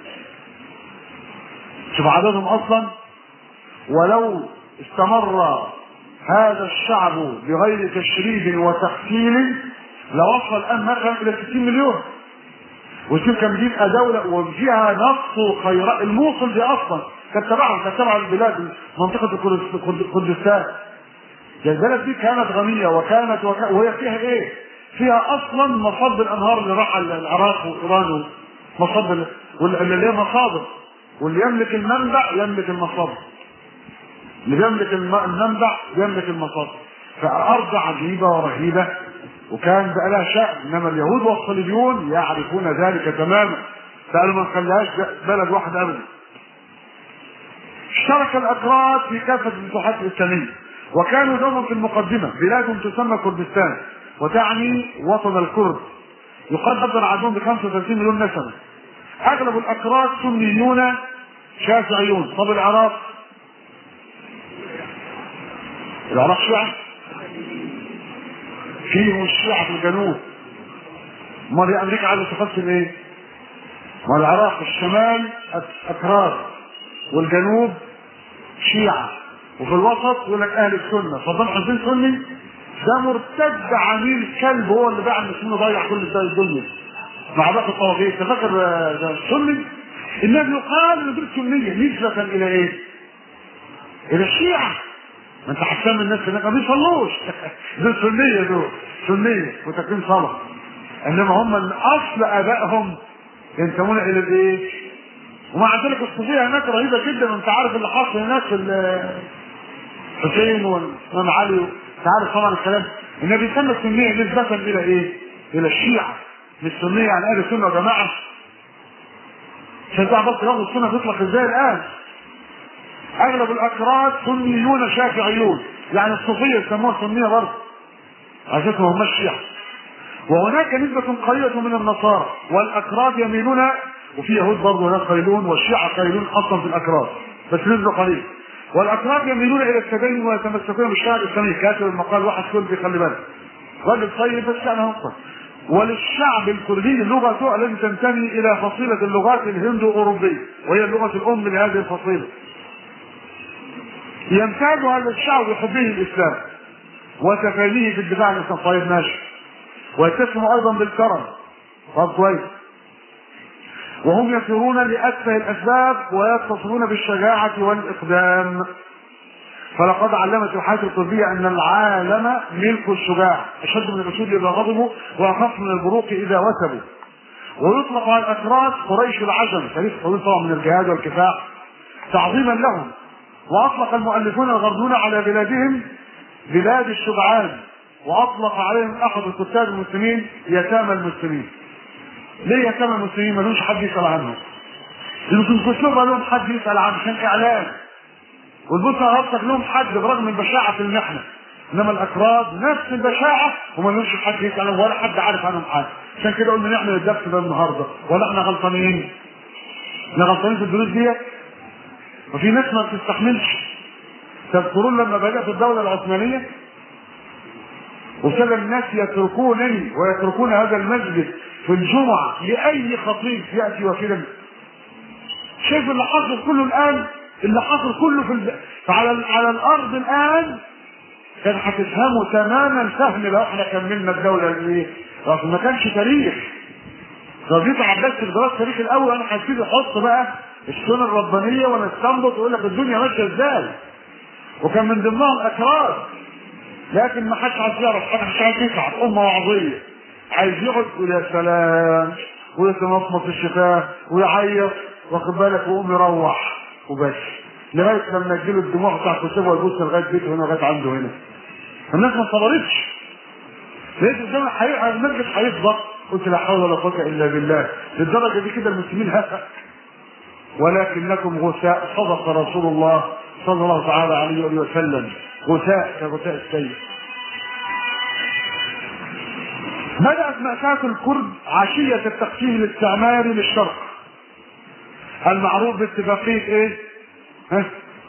شوف عددهم اصلا ولو استمر هذا الشعب بغير تشريد وتحصيل لوصل الان مثلا الى 60 مليون وتلك بيبقى دولة وفيها نص خيرات الموصل دي اصلا كانت تبعهم كانت تبع البلاد منطقة الكردستان البلد دي كانت غنية وكانت وك... وهي فيها ايه؟ فيها اصلا مصب الانهار اللي راح العراق وايران مصب واللي هي مصادر واللي يملك المنبع يملك المصادر اللي بيملك المنبع يملك المصادر فارض عجيبة ورهيبة وكان بقى لها شأن انما اليهود والصليبيون يعرفون ذلك تماما فقالوا ما نخليهاش بلد واحد ابدا اشترك الاكراد في كافه الفتوحات الاسلاميه وكانوا دوما في المقدمه بلادهم تسمى كردستان وتعني وطن الكرد يقدر عددهم ب 35 مليون نسمه اغلب الاكراد سنيون شافعيون طب العراق العراق شيعه فيهم الشيعة في الجنوب امال هي امريكا عايزه تقسم ايه؟ ما العراق الشمال اكراد والجنوب شيعة وفي الوسط يقول لك اهل السنة صدام حسين سني ده مرتد عميل كلب هو اللي باع المسلمين ضيع كل ده الدنيا مع باقي الطواغيت انت فاكر ده سني؟ النبي يقال ان دول سنية نسبة الى ايه؟ الى الشيعة ما انت حسام الناس هناك ما بيصلوش دول سنيه دول سنيه وتكريم صلاه انما هم من اصل ابائهم ينتمون الى الايه؟ ومع ذلك الصوفيه هناك رهيبه جدا وانت عارف اللي حصل هناك في الحسين والامام علي انت عارف طبعا الكلام النبي سمى السنيه نسبه الى ايه؟ الى الشيعه مش سنيه يعني اهل السنه وجماعه عشان تعرف بس لفظ السنه تطلق ازاي الان اغلب الاكراد سنيون شافعيون يعني الصوفيه يسموها سنيه برضه عشان ما هماش شيعه وهناك نسبة قليلة من النصارى والأكراد يميلون وفي يهود برضه هناك قليلون والشيعة قليلون أصلا في الأكراد بس نسبة قليلة والأكراد يميلون إلى التدين ويتمسكون بالشرع الإسلامي كاتب المقال واحد كردي خلي بالك راجل طيب بس يعني أصلا وللشعب الكردي لغته التي تنتمي إلى فصيلة اللغات الهندو أوروبية وهي اللغة الأم لهذه الفصيلة يمتاز هذا الشعب بحبه الاسلام وتفانيه في الدفاع عن الاسلام طيب ماشي ويتسم ايضا بالكرم طب كويس وهم يسيرون لاتفه الاسباب ويتصلون بالشجاعه والاقدام فلقد علمت الحياه الطبيه ان العالم ملك الشجاع اشد من الاسود اذا غضبوا واخف من البروق اذا وثبوا ويطلق على الاتراك قريش العجم تاريخ طويل طبعا من الجهاد والكفاح تعظيما لهم واطلق المؤلفون الغربيون على بلادهم بلاد الشجعان واطلق عليهم احد الكتاب المسلمين يتامى المسلمين ليه يتامى المسلمين ملوش حد يسال عنهم يمكن كتبها لهم حد يسال عنهم عشان اعلان والبوسنه هرطك لهم حد برغم من بشاعه المحنه انما الاكراد نفس البشاعه وما لهمش حد يسال عنهم ولا حد عارف عنهم حاجه عشان كده قلنا نعمل الدرس ده النهارده ولا احنا غلطانين؟ احنا غلطانين في الدروس ديت وفي ناس ما بتستحملش تذكرون لما بدات الدوله العثمانيه وكان الناس يتركونني ويتركون هذا المسجد في الجمعه لاي خطيب ياتي وكذا شايف اللي حصل كله الان اللي حصل كله في الب... فعلى على الارض الان كان هتفهموا تماما فهم لو احنا كملنا الدوله الايه؟ اصل ما كانش تاريخ رضيت عباس في دراسه التاريخ الاول انا هبتدي احط بقى السنه الربانيه وانا استنبط واقول لك الدنيا ماشيه ازاي وكان من ضمنهم اكراد لكن ما حدش عايز يعرف حد مش عايز يتعب امه وعظيه عايز يقعد يقول يا سلام ويتمطمط في الشفاه ويعيط واخد بالك ويقوم يروح وبس لغايه لما تجيله الدموع بتاع كتبه ويبص لغايه بيته هنا لغايه عنده هنا الناس ما صبرتش لقيت قدام الحقيقه المسجد هيفضل قلت لا حول ولا قوه الا بالله للدرجه دي كده المسلمين هفا ولكنكم غثاء صدق رسول الله صلى الله تعالى عليه وآله وسلم غثاء كغثاء السيل بدأت مأساة الكرد عشية التقسيم الاستعماري للشرق المعروف باتفاقية ايه؟ ها؟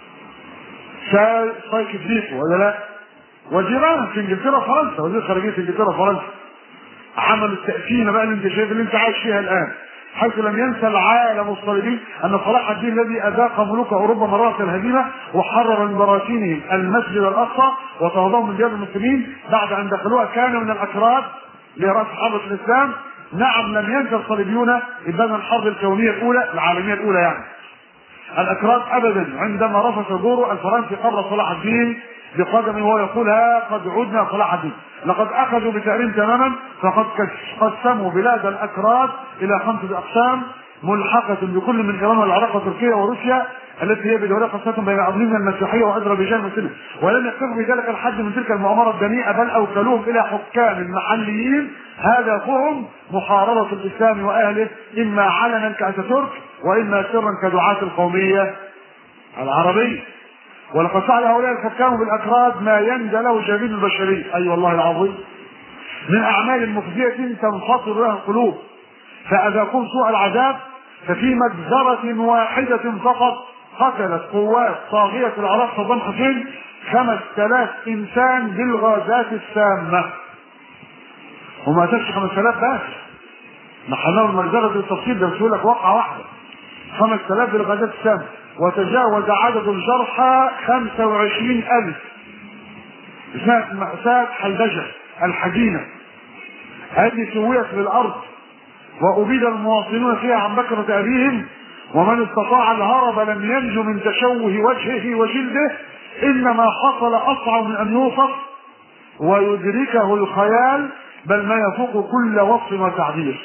سايك بيكو ولا لا؟ وجيران في انجلترا وفرنسا وزير خارجية انجلترا وفرنسا عملوا التأسيمة بقى اللي انت شايف اللي انت عايش فيها الآن حيث لم ينسى العالم الصليبي ان صلاح الدين الذي اذاق ملوك اوروبا مرات الهزيمه وحرر من براكينهم المسجد الاقصى وطردهم من ديار المسلمين بعد ان دخلوها كان من الاكراد لراس حرب الاسلام نعم لم ينسى الصليبيون ابان الحرب الكونيه الاولى العالميه الاولى يعني الاكراد ابدا عندما رفض دوره الفرنسي قرر صلاح الدين بقدمه وهو يقول ها قد عدنا صلاح الدين لقد اخذوا بتأريم تماما فقد قسموا بلاد الاكراد الى خمسه اقسام ملحقة بكل من ايران والعراق وتركيا وروسيا التي هي بدولة خاصة بين عظيم المسيحية واذربيجان وسنة ولم يكتفوا بذلك الحد من تلك المؤامرة الدنيئة بل اوكلوهم الى حكام محليين هدفهم محاربة الاسلام واهله اما علنا كاتاتورك واما سرا كدعاة القومية العربية ولقد فعل هؤلاء الحكام بالاكراد ما يندى له جبين البشريه اي أيوة والله العظيم من اعمال مخزيه تنفطر لها القلوب فاذاقوا سوء العذاب ففي مجزره واحده فقط قتلت قوات طاغيه العراق صدام حسين خمس آلاف انسان بالغازات السامه وما قتلش خمس آلاف بس محلهم المجزره بالتفصيل ده بيقول لك وقعه واحده خمس آلاف بالغازات السامه وتجاوز عدد الجرحى 25 ألف اسمها مأساة حلبجة الحزينة هذه سويت بالأرض وأبيد المواطنون فيها عن بكرة أبيهم ومن استطاع الهرب لم ينجو من تشوه وجهه وجلده إنما حصل أصعب من أن يوصف ويدركه الخيال بل ما يفوق كل وصف وتعبير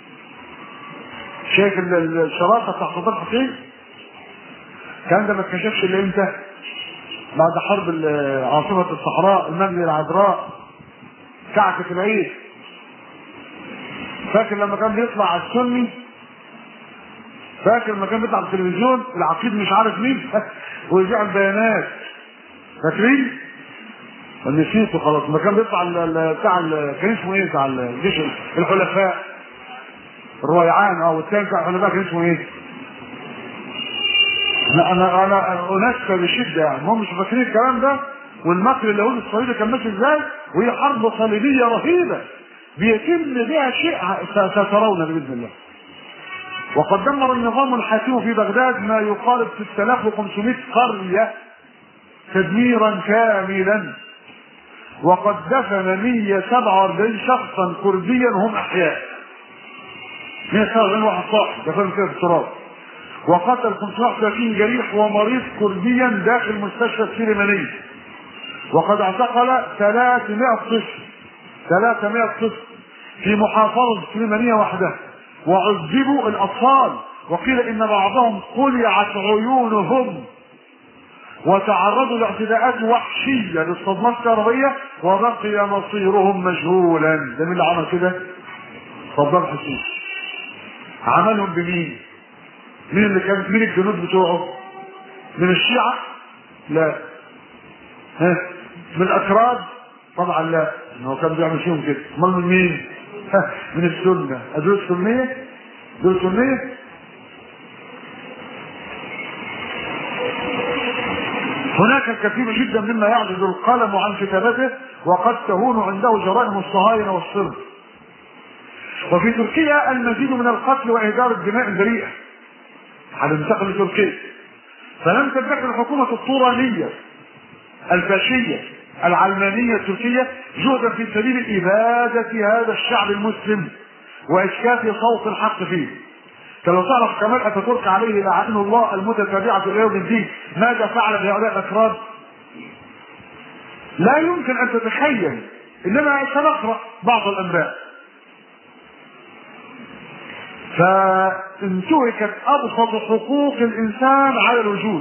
شايف الشراسة بتاع صدام حسين الكلام ده ما اتكشفش الا امتى؟ بعد حرب عاصمة الصحراء المبنية العذراء كعكة العيد فاكر لما كان بيطلع على السني فاكر لما كان بيطلع على التلفزيون العقيد مش عارف مين ويذيع البيانات فاكرين؟ نسيته خلاص لما كان بيطلع بتاع كان اسمه ايه بتاع الجيش الحلفاء الرويعان اه والثاني بتاع الحلفاء كان اسمه ايه؟ انا انا انا انسى بشده يعني هم مش فاكرين الكلام ده والمكر اليهودي الصليبي كان ماشي ازاي وهي حرب صليبيه رهيبه بيتم بها شيء سترون باذن الله وقد دمر النظام الحاكم في بغداد ما يقارب 6500 قريه تدميرا كاملا وقد دفن 147 شخصا كرديا هم احياء 147 واحد صاحب دفن كده في التراب وقتل 530 جريح ومريض كرديا داخل مستشفى السليمانية وقد اعتقل 300 طفل 300 طفل في محافظة السليمانية وحدها وعذبوا الأطفال وقيل إن بعضهم قلعت عيونهم وتعرضوا لاعتداءات وحشية للصدمات الكهربائية وبقي مصيرهم مجهولا ده مين اللي عمل كده؟ صدام حسين عملهم بمين؟ مين اللي كان مين الجنود بتوعه؟ من الشيعة؟ لا ها من الأكراد؟ طبعا لا هو كان بيعمل فيهم كده امال من مين؟ ها من السنة دول السنية؟ دول السنية؟ هناك الكثير جدا مما يعجز القلم عن كتابته وقد تهون عنده جرائم الصهاينة والصرف وفي تركيا المزيد من القتل واهدار الدماء البريئه هننتقل لتركيا فلم تدخل الحكومة الطورانية الفاشية العلمانية التركية جهدا في سبيل إبادة هذا الشعب المسلم وإسكات صوت الحق فيه فلو تعرف كمال اتاتورك عليه لعن الله المتتابعة الى يوم الدين ماذا فعل بهؤلاء الافراد؟ لا يمكن ان تتخيل انما سنقرا بعض الانباء فانتهكت ابسط حقوق الانسان على الوجود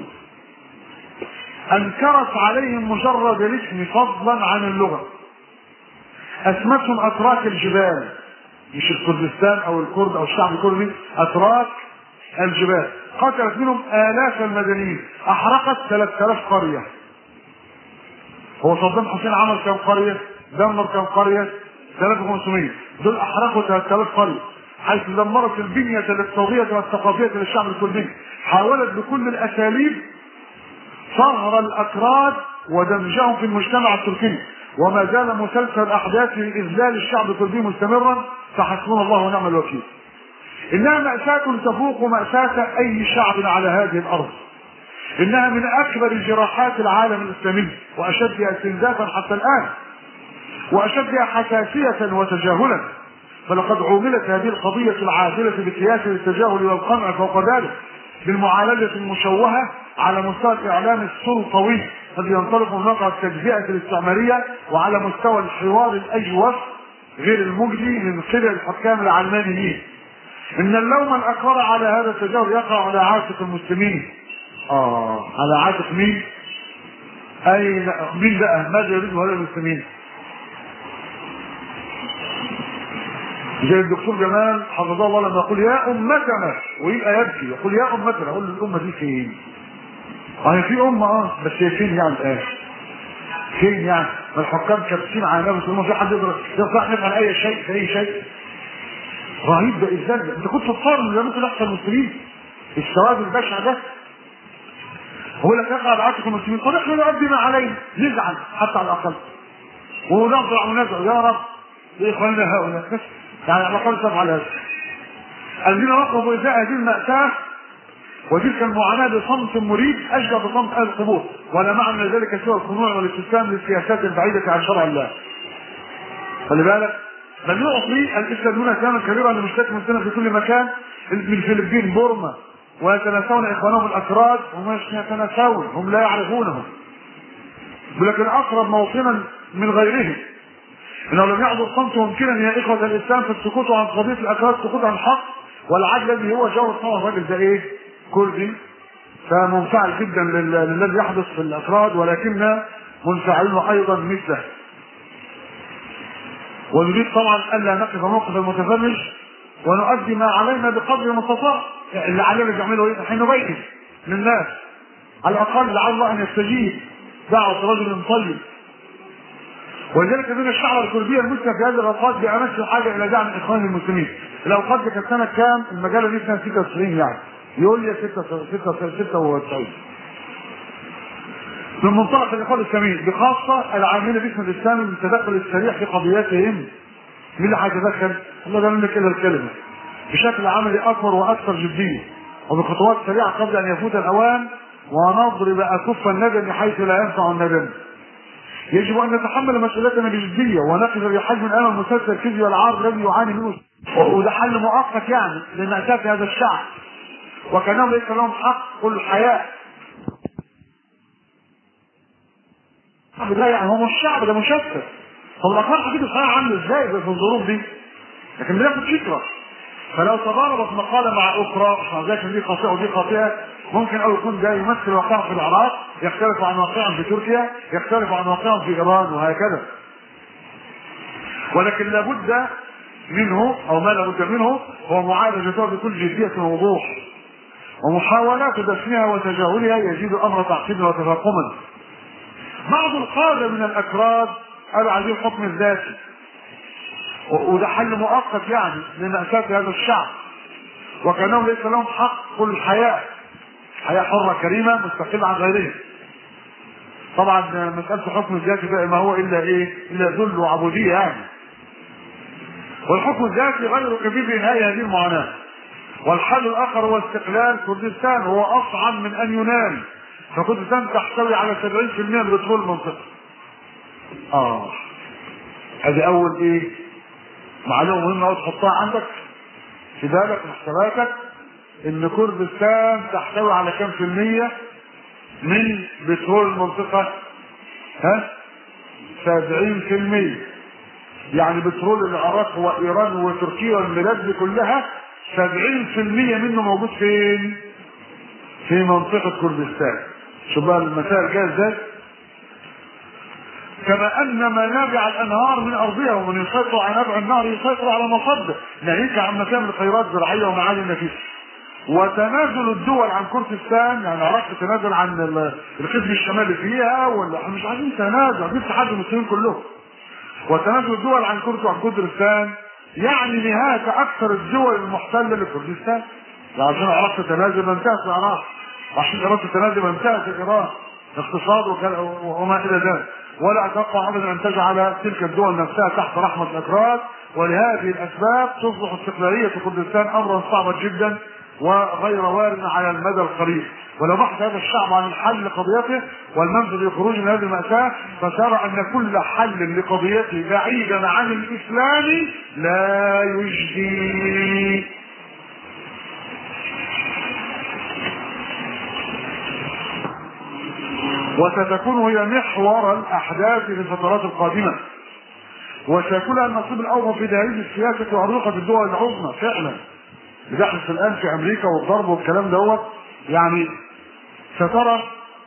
انكرت عليهم مجرد الاسم فضلا عن اللغه اسمتهم اتراك الجبال مش الكردستان او الكرد او الشعب الكردي اتراك الجبال قتلت منهم الاف المدنيين احرقت 3000 قريه هو صدام حسين عمل كم قريه دمر كم قريه 3500 دول احرقوا 3000 قريه حيث دمرت البنية الاقتصادية والثقافية للشعب الكردي حاولت بكل الأساليب صهر الأكراد ودمجهم في المجتمع التركي وما زال مسلسل الأحداث لإذلال الشعب الكردي مستمرا فحسبنا الله ونعم الوكيل إنها مأساة تفوق مأساة أي شعب على هذه الأرض إنها من أكبر جراحات العالم الإسلامي وأشدها استنزافا حتى الآن وأشدها حساسية وتجاهلا فلقد عوملت هذه القضية العادلة بقياس التجاهل والقمع فوق ذلك بالمعالجة المشوهة على مستوى الإعلام السلطوي الذي ينطلق من واقع التجزئة الاستعمارية وعلى مستوى الحوار الأجوف غير المجدي من قبل الحكام العلمانيين إن اللوم الأكبر على هذا التجاهل يقع على عاتق المسلمين آه على عاتق مين؟ أي مين بقى؟ ماذا يريد هؤلاء المسلمين؟ زي الدكتور جمال حفظه الله لما يقول يا امتنا ويبقى يبكي يقول يا امتنا اقول له الامه دي فين؟ اه في امه اه بس هي فين يعني الان؟ فين يعني؟ ما الحكام كابسين على نفسهم في حد يقدر يصح نفعل اي شيء في اي شيء رهيب ده ازاي انت كنت تتصور ان ده ممكن يحصل المسلمين السواد البشع ده هو لك يقع بعاتق المسلمين طب احنا نؤدي ما علينا نزعل حتى على الاقل ونرجع وندعو يا رب لاخواننا هؤلاء بس يعني على الاقل تفعل هذا الذين رفضوا ازاء هذه المأساة وتلك المعاناة بصمت مريب أشبه بصمت أهل القبور ولا معنى ذلك سوى الخضوع والاستسلام للسياسات البعيدة عن شرع الله خلي بالك بل يعطي الإسلاميون اهتماما كبيرا لمشكلة المسلمين في كل مكان من الفلبين بورما ويتناسون إخوانهم الأكراد هم مش يتناسون هم لا يعرفونهم ولكن أقرب موطنا من غيرهم انه لم يعد الصمت ممكنا يا اخوه الاسلام في السكوت عن قضيه الاكراد السكوت عن الحق والعدل الذي هو جوهر طبعا الراجل ده ايه؟ كردي فمنفعل جدا لل- للذي يحدث في الافراد ولكن منفعلون ايضا مثله ونريد طبعا الا نقف موقف المتفرج ونؤدي ما علينا بقدر المستطاع اللي علينا نعمله ايه؟ نحن نبين للناس على الاقل لعل الله ان يستجيب دعوه رجل طيب ولذلك من الشعب الكردية المسلم في هذه الأوقات بأمس الحاجة إلى دعم إخوان المسلمين. الأوقات دي كانت سنة كام؟ المجلة دي سنة 96 يعني. يوليو 96 من منطلق الإخوان الإسلاميين بخاصة العاملين باسم الإسلام بالتدخل السريع في قضياتهم. مين اللي هيتدخل؟ الله ده منك إلا الكلمة. بشكل عملي أكبر وأكثر جدية. وبخطوات سريعة قبل أن يفوت الأوان ونضرب أكف الندم حيث لا ينفع الندم. يجب ان نتحمل مسؤوليتنا بجديه ونقف بحجم الامل المسلسل الكذب والعار الذي يعاني منه وده حل مؤقت يعني لمأساة هذا الشعب وكانهم ليس لهم حق كل الحياه لا يعني هو مش الشعب ده مشتت طب الاخبار هتيجي الحياه عامله ازاي في الظروف دي لكن بناخد فكره فلو تضاربت مقاله مع اخرى ذاك دي خاطئه ودي خاطئه ممكن او يكون ده يمثل واقع في العراق يختلف عن واقع في تركيا يختلف عن واقع في ايران وهكذا ولكن لابد منه او ما لابد منه هو معالجتها بكل جديه ووضوح ومحاولات دفنها وتجاهلها يزيد الامر تعقيدا وتفاقما بعض القاده من الاكراد قالوا عايزين الحكم الذاتي وده حل مؤقت يعني لمأساة هذا الشعب وكانهم ليس لهم حق كل الحياه حياه حره كريمه مستقله عن غيرهم طبعا مساله الحكم الذاتي بقى ما هو الا ايه؟ الا ذل وعبوديه يعني. والحكم الذاتي غير كبير لانهاء هذه المعاناه. والحل الاخر هو استقلال كردستان هو اصعب من ان ينال فكردستان تحتوي على 70% من بترول المنطقه اه ادي اول ايه معلومه مهمه قوي تحطها عندك في بالك وحساباتك ان كردستان تحتوي على كم في المية من بترول المنطقة ها سبعين في المية يعني بترول العراق وايران وتركيا والبلاد دي كلها سبعين في المية منه موجود فين في منطقة كردستان شوف بقى المسائل جايه ازاي كما ان منابع الانهار من ارضها ومن يسيطر على نبع النهر يسيطر على مصدر ناهيك عن مكان خيرات زراعيه ومعادن نفيسه وتنازل الدول عن كردستان يعني عرفت تنازل عن ال- القسم الشمالي فيها ولا احنا مش عايزين تنازل عايزين اتحاد المسلمين كلهم وتنازل الدول عن كرد وعن كردستان يعني نهاية أكثر الدول المحتلة لكردستان عشان عرفت تنازل ما انتهت العراق وعشان عرفت تنازل ما انتهت إيران اقتصاد وكلا- وما إلى ذلك ولا أتوقع أبدا أن تجعل تلك الدول نفسها تحت رحمة الأكراد ولهذه الأسباب تصبح استقلالية كردستان أمرا صعبا جدا وغير وارد على المدى القريب ولو بحث هذا الشعب عن الحل لقضيته والمنفذ للخروج من هذه المأساة فسيرى أن كل حل لقضيته بعيدا عن الإسلام لا يجدي وستكون هي محور الأحداث في الفترات القادمة وسيكون النصيب الأوفر في دهاليز السياسة وعروقة الدول العظمى فعلا بتحدث الآن في أمريكا والضرب والكلام دوت يعني سترى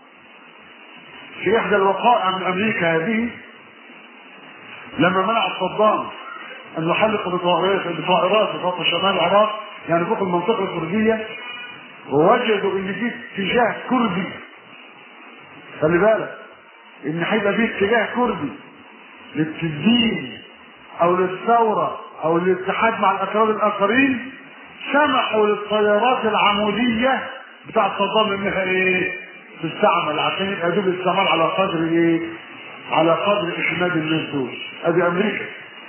في إحدى الوقائع من أمريكا هذه لما منع صدام أن يحلق بطائرات بطائرات في فوق شمال العراق يعني فوق المنطقة الكردية ووجدوا إن في اتجاه كردي خلي بالك إن هيبقى في اتجاه كردي للتسجيل أو للثورة أو للاتحاد مع الأكراد الآخرين سمحوا للطيارات العمودية بتاع صدام انها ايه تستعمل عشان يبقى دوب الاستعمال على قدر ايه على قدر احماد الناس دول ادي امريكا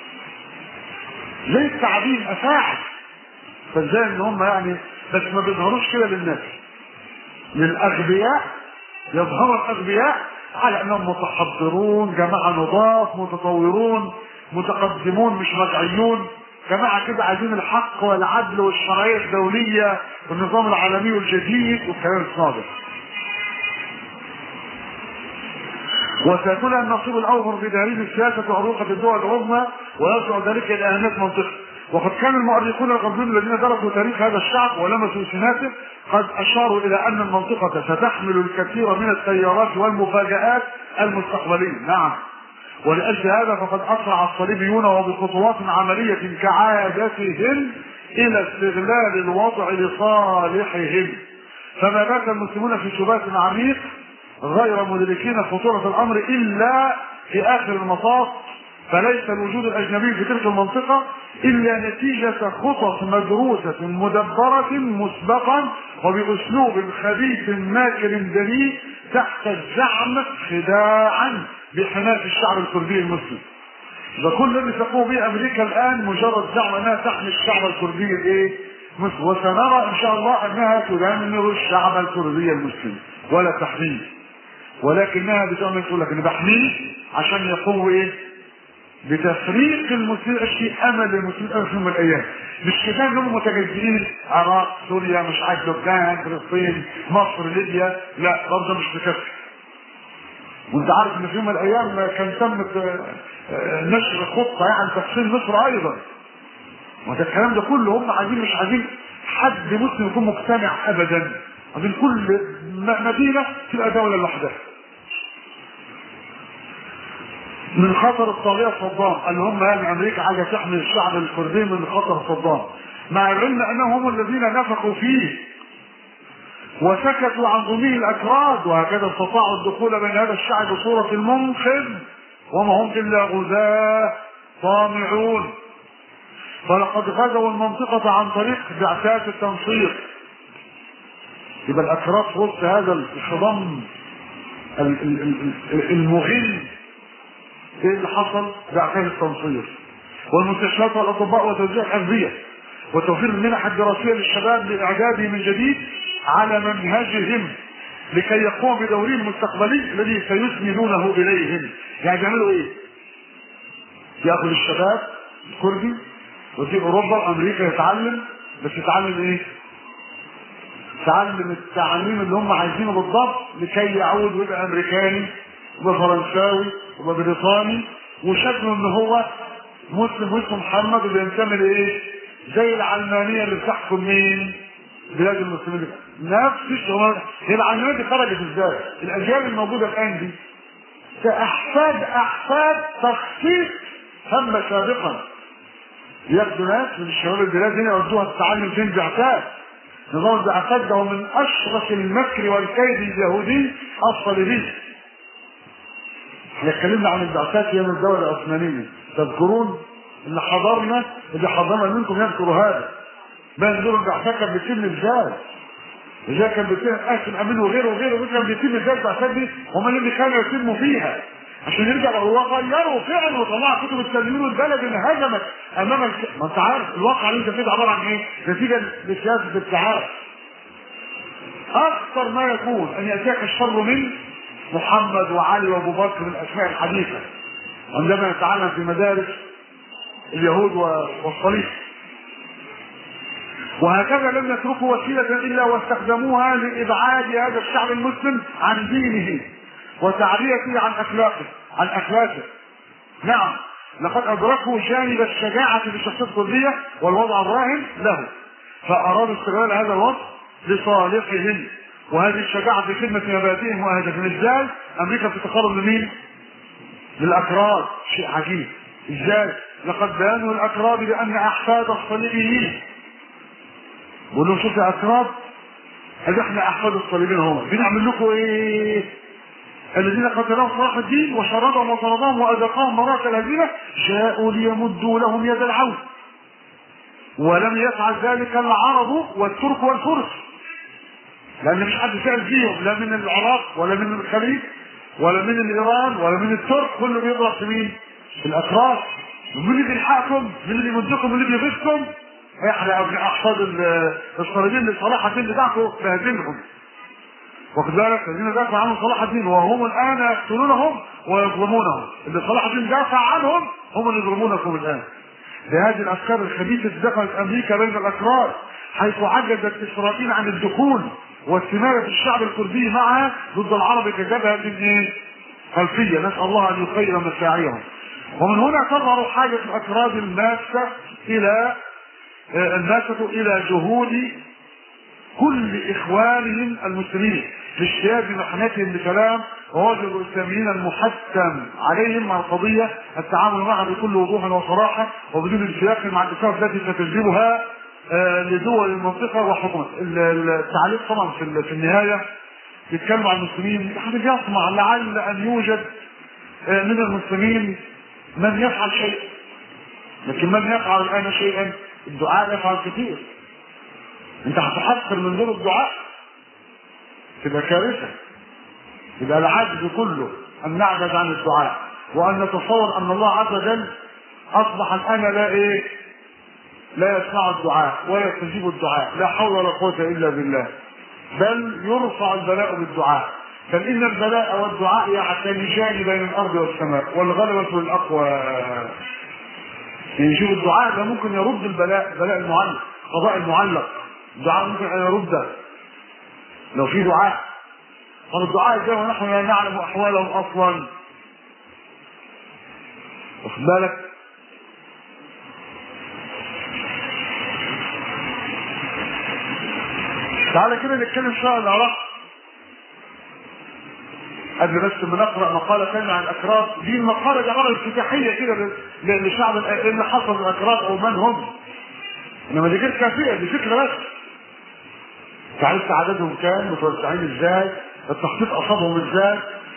زي التعبين افاعل فازاي ان هم يعني بس ما بيظهروش كده للناس للاغبياء يظهر الاغبياء على انهم متحضرون جماعه نضاف متطورون متقدمون مش رجعيون جماعة كده عايزين الحق والعدل والشرعية الدولية والنظام العالمي والجديد والكلام الصادق. وسيكون النصيب الاوفر في دهاليز السياسة وعروقة الدول العظمى ويرجع ذلك الى اهمية منطقة. وقد كان المؤرخون الغربيون الذين درسوا تاريخ هذا الشعب ولمسوا سماته قد اشاروا الى ان المنطقة ستحمل الكثير من التيارات والمفاجآت المستقبلية، نعم. ولأجل هذا فقد أسرع الصليبيون وبخطوات عملية كعادتهم إلى استغلال الوضع لصالحهم فما بات المسلمون في سبات عميق غير مدركين خطورة الأمر إلا في آخر المطاف فليس الوجود الأجنبي في تلك المنطقة إلا نتيجة خطط مدروسة مدبرة مسبقا وبأسلوب خبيث ماكر دنيء تحت الزعم خداعا بحماية الشعب الكردي المسلم. وكل الذي تقوم به أمريكا الآن مجرد زعم أنها تحمي الشعب الكردي الإيه؟ مسلم وسنرى إن شاء الله أنها تدمر الشعب الكردي المسلم ولا تحميه. ولكنها بتعمل تقول لك أنا بحميه عشان يقوم إيه؟ بتفريق المسلمين اشي امل المسلمين في يوم من الايام مش كده انهم متجزئين العراق سوريا مش عارف لبنان فلسطين مصر ليبيا لا برضه مش بكفي وانت عارف ان في يوم من الايام كان تمت نشر خطه يعني تقسيم مصر ايضا وده الكلام ده كله هم عايزين مش عايزين حد مسلم يكون مقتنع ابدا عايزين كل مدينه تبقى دوله لوحدها من خطر الطاغية صدام اللي هم يعني امريكا عايزة تحمي الشعب الكردي من خطر صدام مع العلم انهم هم الذين نفقوا فيه وسكتوا عن ضمير الاكراد وهكذا استطاعوا الدخول بين هذا الشعب بصورة المنقذ وما هم الا غزاة طامعون فلقد غزوا المنطقة عن طريق بعثات التنصير يبقى الاكراد في وسط هذا الصدام المغل ايه اللي حصل؟ بعثات التنصير والمستشفيات والاطباء وتوزيع الادويه وتوفير المنح الدراسيه للشباب لاعداده من جديد على منهجهم لكي يقوم بدورهم المستقبلي الذي سيسندونه اليهم يعني يعملوا ايه ياخذ الشباب الكردي وفي اوروبا وامريكا يتعلم بس يتعلم ايه يتعلم التعليم اللي هم عايزينه بالضبط لكي يعود ويبقى امريكاني ويبقى فرنساوي ويبقى بريطاني وشكله ان هو مسلم واسمه محمد وبينتمي لايه؟ زي العلمانيه اللي بتحكم مين؟ بلاد المسلمين نفس الشغل هي العلمانيه دي خرجت ازاي؟ الاجيال الموجوده الان دي كاحفاد احفاد تخطيط تم سابقا ياخدوا ناس من الشباب البلاد هنا يودوها التعلم فين بعثات نظام البعثات ده هو من اشرس المكر والكيد اليهودي الصليبي احنا اتكلمنا عن البعثات ايام الدوله العثمانيه تذكرون اللي حضرنا اللي حضرنا منكم يذكروا هذا بقى دور البعثات كان بيتم ازاي ازاي كان بيتم قاسم امين وغيره وغيره كان بيتم ازاي البعثات دي هم اللي كانوا يتموا فيها عشان يرجع هو غيروا فعلا وطلع كتب التنوير والبلد انهزمت امام الك... ما انت عارف الواقع اللي انت فيه ده عباره عن ايه؟ نتيجه لسياسه الاتحاد. اكثر ما يكون ان ياتيك الشر من محمد وعلي وابو بكر من الاسماء الحديثه عندما نتعلم في مدارس اليهود والصليب وهكذا لم يتركوا وسيلة إلا واستخدموها لإبعاد هذا الشعب المسلم عن دينه وتعريته عن أخلاقه عن أخلاقه نعم لقد أدركوا جانب الشجاعة في الشخصية الكردية والوضع الراهن له فأرادوا استغلال هذا الوضع لصالحهم وهذه الشجاعة في خدمة مبادئهم وأهدافهم ازاي؟ أمريكا بتتقرب لمين؟ للأكراد شيء عجيب ازاي؟ لقد بانوا الأكراد بأن أحفاد الصليبيين بقول لهم شوف يا أكراد هذا احنا أحفاد الصليبيين هم بنعمل لكم إيه؟ الذين قتلهم صلاح الدين وشردهم وطردهم وأذاقهم مرات الهزيمة جاءوا ليمدوا لهم يد العون ولم يفعل ذلك العرب والترك والفرس لان مش حد سال فيهم لا من العراق ولا من الخليج ولا من ايران ولا من الترك كله بيضرب في مين؟ في الاتراك مين اللي بيلحقكم؟ مين اللي بيمدكم؟ مين اللي بيغيظكم؟ احنا ابناء احفاد الصليبيين لصلاح الدين بتاعكم بهدلهم واخد بالك الذين دافع عنهم صلاح الدين وهم الان يقتلونهم ويظلمونهم اللي صلاح الدين دافع عنهم هم اللي يظلمونكم الان بهذه الافكار الخبيثه دخلت امريكا بين الاكراد حيث عجزت اسرائيل عن الدخول واستمارة الشعب الكردي معها ضد العرب كجبهة ايه؟ خلفية نسأل الله أن يخير مساعيهم ومن هنا تظهر حاجة الأكراد الناسة إلى الناسة إلى جهود كل إخوانهم المسلمين لاجتياز محنتهم بكلام وواجب الإسلاميين المحتم عليهم مع القضية التعامل معها بكل وضوح وصراحة وبدون انسلاخ مع الإسلام التي ستجلبها لدول المنطقه وحكومه التعليق طبعا في في النهايه بيتكلم عن المسلمين احنا بيطمع لعل ان يوجد من المسلمين من يفعل شيء لكن من يفعل الان شيئا الدعاء يفعل كثير انت هتحقر من دور الدعاء تبقى كارثه يبقى العجز كله ان نعجز عن الدعاء وان نتصور ان الله عز وجل اصبح الان لا ايه لا يسمع الدعاء ولا يستجيب الدعاء لا حول ولا قوة إلا بالله بل يرفع البلاء بالدعاء بل إن البلاء والدعاء يعتمجان بين الأرض والسماء والغلبة للأقوى يجيب الدعاء ده ممكن يرد البلاء بلاء المعلق قضاء المعلق الدعاء ممكن أن يرده لو في دعاء طب الدعاء ازاي ونحن لا نعلم أحوالهم أصلا واخد بالك تعالى كده نتكلم شويه عن العراق قبل بس ما نقرا مقاله ثانيه عن الاكراد دي المقاله دي عباره افتتاحيه كده لشعب ايه اللي حصل الاكراد او من هم انما دي غير كافيه دي فكره بس عرفت عددهم كام متوزعين ازاي التخطيط اصابهم ازاي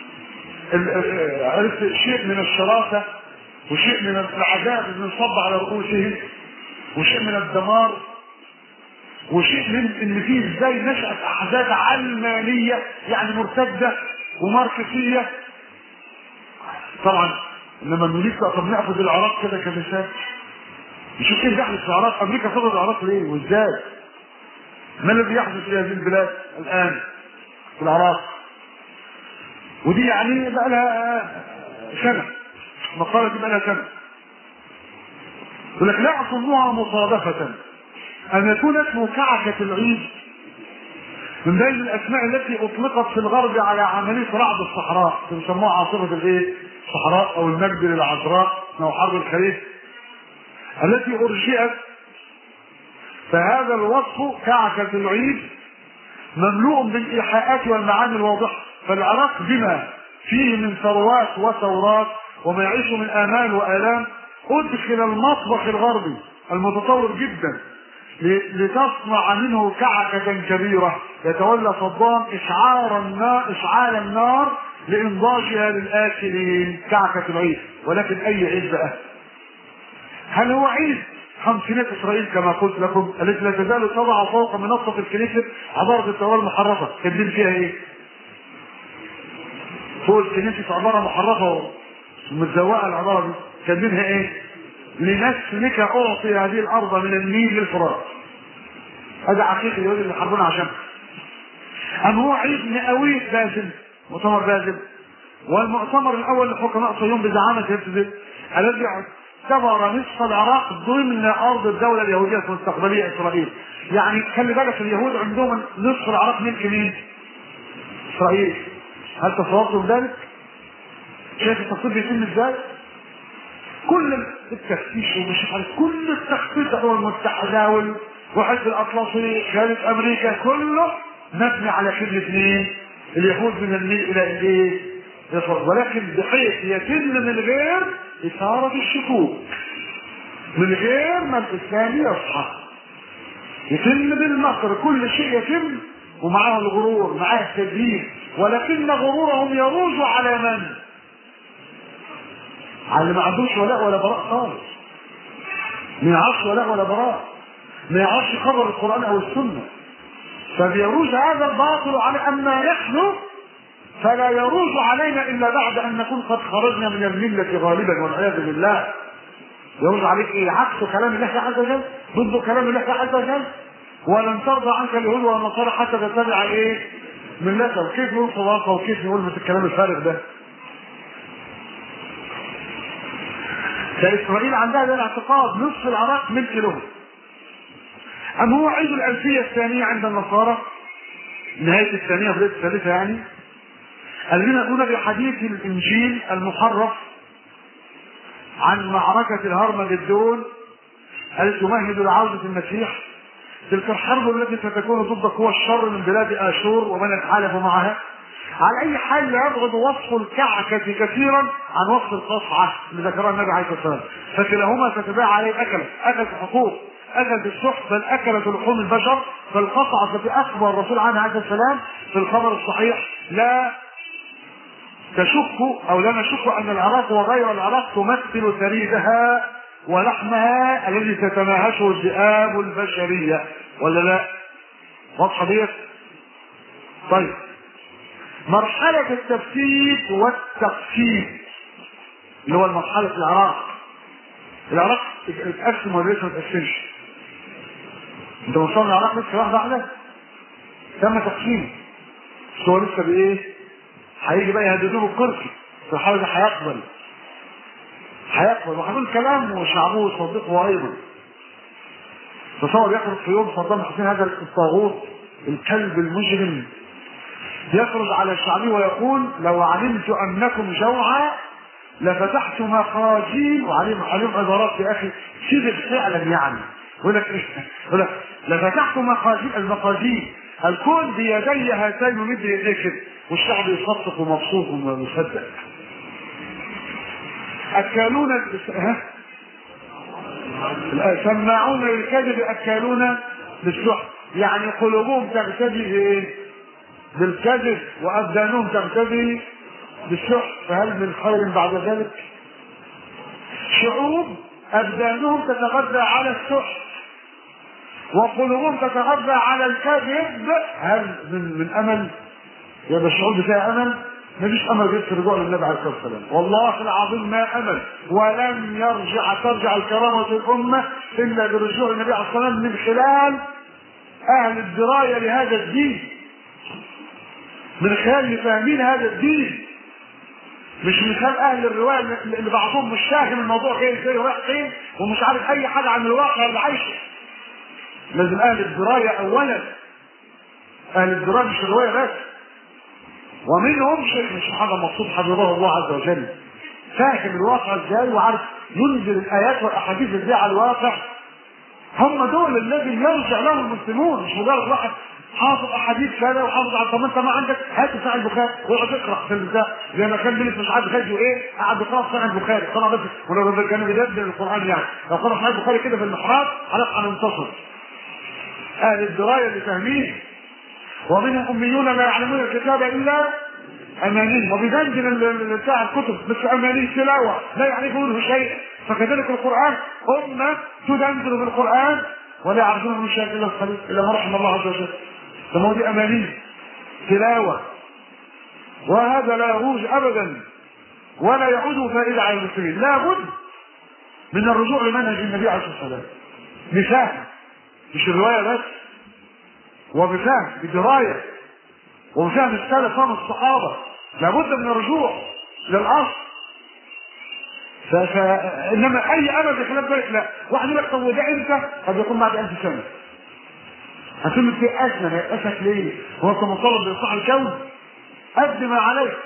عرفت شيء من الشراسه وشيء من العذاب اللي انصب على رؤوسهم وشيء من الدمار وشيء من ان فيه ازاي نشأت احزاب علمانية يعني مرتدة وماركسية طبعا انما نريد طب ناخذ العراق كده كمثال نشوف ايه اللي بيحدث في العراق امريكا خدت العراق ليه وازاي ما الذي يحدث في هذه البلاد الان في العراق ودي يعني بقى لها سنه المقاله دي بقى لها سنه يقول لك لا اظنها مصادفه ان يكون اسمه كعكه العيد من بين الاسماء التي اطلقت في الغرب على عمليه رعد الصحراء بيسموها عاصفه الايه؟ الصحراء او المجد للعذراء او حرب الخليج التي ارجئت فهذا الوصف كعكة العيد مملوء بالايحاءات والمعاني الواضحة فالعراق بما فيه من ثروات وثورات وما يعيش من امال والام ادخل المطبخ الغربي المتطور جدا لتصنع منه كعكة كبيرة يتولى صدام إشعار النار إشعال النار لإنضاجها للآكلين كعكة العيد ولكن أي عيد بقى؟ هل هو عيد خمسينات إسرائيل كما قلت لكم التي لا تزال تضع فوق منصة الكنيسة عبارة التوراة المحرفة كاتبين فيها إيه؟ فوق الكنيسة عبارة محرفة ومتزوقة العبارة دي كاتبينها إيه؟ لنسلك أعطي هذه الأرض من النيل للفرات هذا حقيقي الوجه اللي حربنا عشان أم هو عيد مئوي بازل مؤتمر بازل والمؤتمر الأول لحكماء صهيون بزعامة هرتزل الذي اعتبر نصف العراق ضمن أرض الدولة اليهودية المستقبلية إسرائيل يعني خلي بالك اليهود عندهم نصف العراق ملك مين؟ إسرائيل هل تصورتم ذلك؟ شايف التخطيط بيتم ازاي؟ كل التفتيش ومش عارف كل التخطيط هو المتحدة وال- وحزب الاطلسي خارج امريكا كله مبني على كلمة مين؟ اليهود من النيل الى الايه؟ إسرائيل. ولكن بحيث يتم من غير اثارة الشكوك من غير ما الاسلام يصحى يتم بالمكر كل شيء يتم ومعاه الغرور معاه التدليل ولكن غرورهم يروج على من؟ على اللي ما عندوش ولاء ولا براء خالص ما يعرفش ولاء ولا براء ما يعرفش خبر القرآن أو السنة فبيروج هذا الباطل على أما نحن فلا يروج علينا إلا بعد أن نكون قد خرجنا من الملة غالبا والعياذ بالله يروج عليك إيه عكس كلام الله عز وجل ضد كلام الله عز وجل ولن ترضى عنك اليهود والنصارى حتى تتبع ايه ملتهم كيف نقول صداقه وكيف نقول مثل الكلام الفارغ ده فإسرائيل عندها ده الاعتقاد نصف العراق ملك لهم أم هو عيد الألفية الثانية عند النصارى نهاية الثانية وبداية الثالثة يعني الذين يقولون بحديث الإنجيل المحرف عن معركة الهرمجدون التي تمهد لعودة المسيح تلك الحرب التي ستكون ضد قوى الشر من بلاد آشور ومن يتحالف معها على أي حال لا يبعد وصف الكعكة كثيرا عن وصف القصعة اللي ذكرها النبي عليه الصلاة والسلام فكلاهما تتباع عليه أكلت أكلت حقوق أكلت السحت بل أكلت لحوم البشر فالقصعة التي أخبر الرسول عنها عليه السلام في الخبر الصحيح لا تشك او لا نشك ان العراق وغير العراق تمثل ثريدها ولحمها الذي تتناهشه الذئاب البشريه ولا لا؟ واضحه ديت؟ طيب مرحلة التفتيت والتقسيم اللي هو مرحلة العراق العراق اتقسم ولا لسه ما اتقسمش؟ انت وصلنا العراق لسه واحدة واحدة؟ تم تقسيمه بس هو لسه بايه؟ هيجي بقى يهددوه بالكرسي في الحاله دي هيقبل هيقبل وهنقول كلام وشعبه يصدقه ايضا تصور يخرج في يوم صدام حسين هذا الطاغوت الكلب المجرم يخرج على شعبه ويقول لو علمت انكم جوعى لفتحت مخازين وعليهم عليهم عبارات يا اخي صيغه فعلا يعني يقول لك ايه؟ يقول لك لفتحت مخازين المخازين الكون بيدي هاتين ومد يديه كده والشعب يصفق ومبسوط ومصدق اكالون ها؟ سماعون للكذب اكالون للسحت يعني قلوبهم تغتدي بايه؟ بالكذب وابدانهم تغتدي بالسحت فهل من خير بعد ذلك؟ شعوب ابدانهم تتغذى على السحت وقلوبهم تتغذى على الكذب هل من من امل يبقى الشعوب فيها امل مفيش امل غير في الرجوع للنبي عليه الصلاه والسلام والله العظيم ما امل ولن يرجع ترجع الكرامه الامه الا برجوع النبي عليه الصلاه والسلام من خلال اهل الدرايه لهذا الدين من خلال فاهمين هذا الدين مش من خلال اهل الروايه اللي بعضهم مش فاهم الموضوع جاي ازاي ورايح فين ومش عارف اي حاجه عن الواقع اللي عايشه لازم اهل الدرايه اولا اهل الدرايه مش الروايه بس ومنهم شيخ مش محمد مقصود حفظه الله عز وجل فاهم الواقع ازاي وعارف ينزل الايات والاحاديث ازاي على الواقع هم دول الذي يرجع لهم المسلمون مش مجرد واحد حافظ احاديث كذا وحافظ على طب انت ما عندك هات بتاع البخاري واقعد اقرا في البتاع زي ما كان بيلف مش عارف غزو ايه قعد يقرا في صحيح البخاري طبعا بس ولو كان بيدبر القران يعني لو قرا صحيح البخاري كده في المحراب خلاص هننتصر اهل الدرايه اللي فاهمين ومنهم اميون لا يعلمون الكتاب الا اماني وبيدندن بتاع الكتب بس اماني تلاوه لا يعرفونه شيء فكذلك القران امه تدندن بالقران ولا يعرفون من شيء الا القليل الا ما رحم الله عز وجل فما دي اماني تلاوه وهذا لا يروج ابدا ولا يعود فائده على المسلمين لابد من الرجوع لمنهج النبي عليه الصلاه والسلام بفهم مش الروايه بس وبفهم بدرايه وبفهم السلف فهم الصحابه لابد من الرجوع للاصل ف... ف... انما اي امل بخلاف ذلك لا واحد يقول لك طب وده امتى؟ قد يكون بعد 1000 سنه هتقول في ازمه ما يأسك ليه؟ هو انت مطالب باصلاح الكون؟ قد ما عليك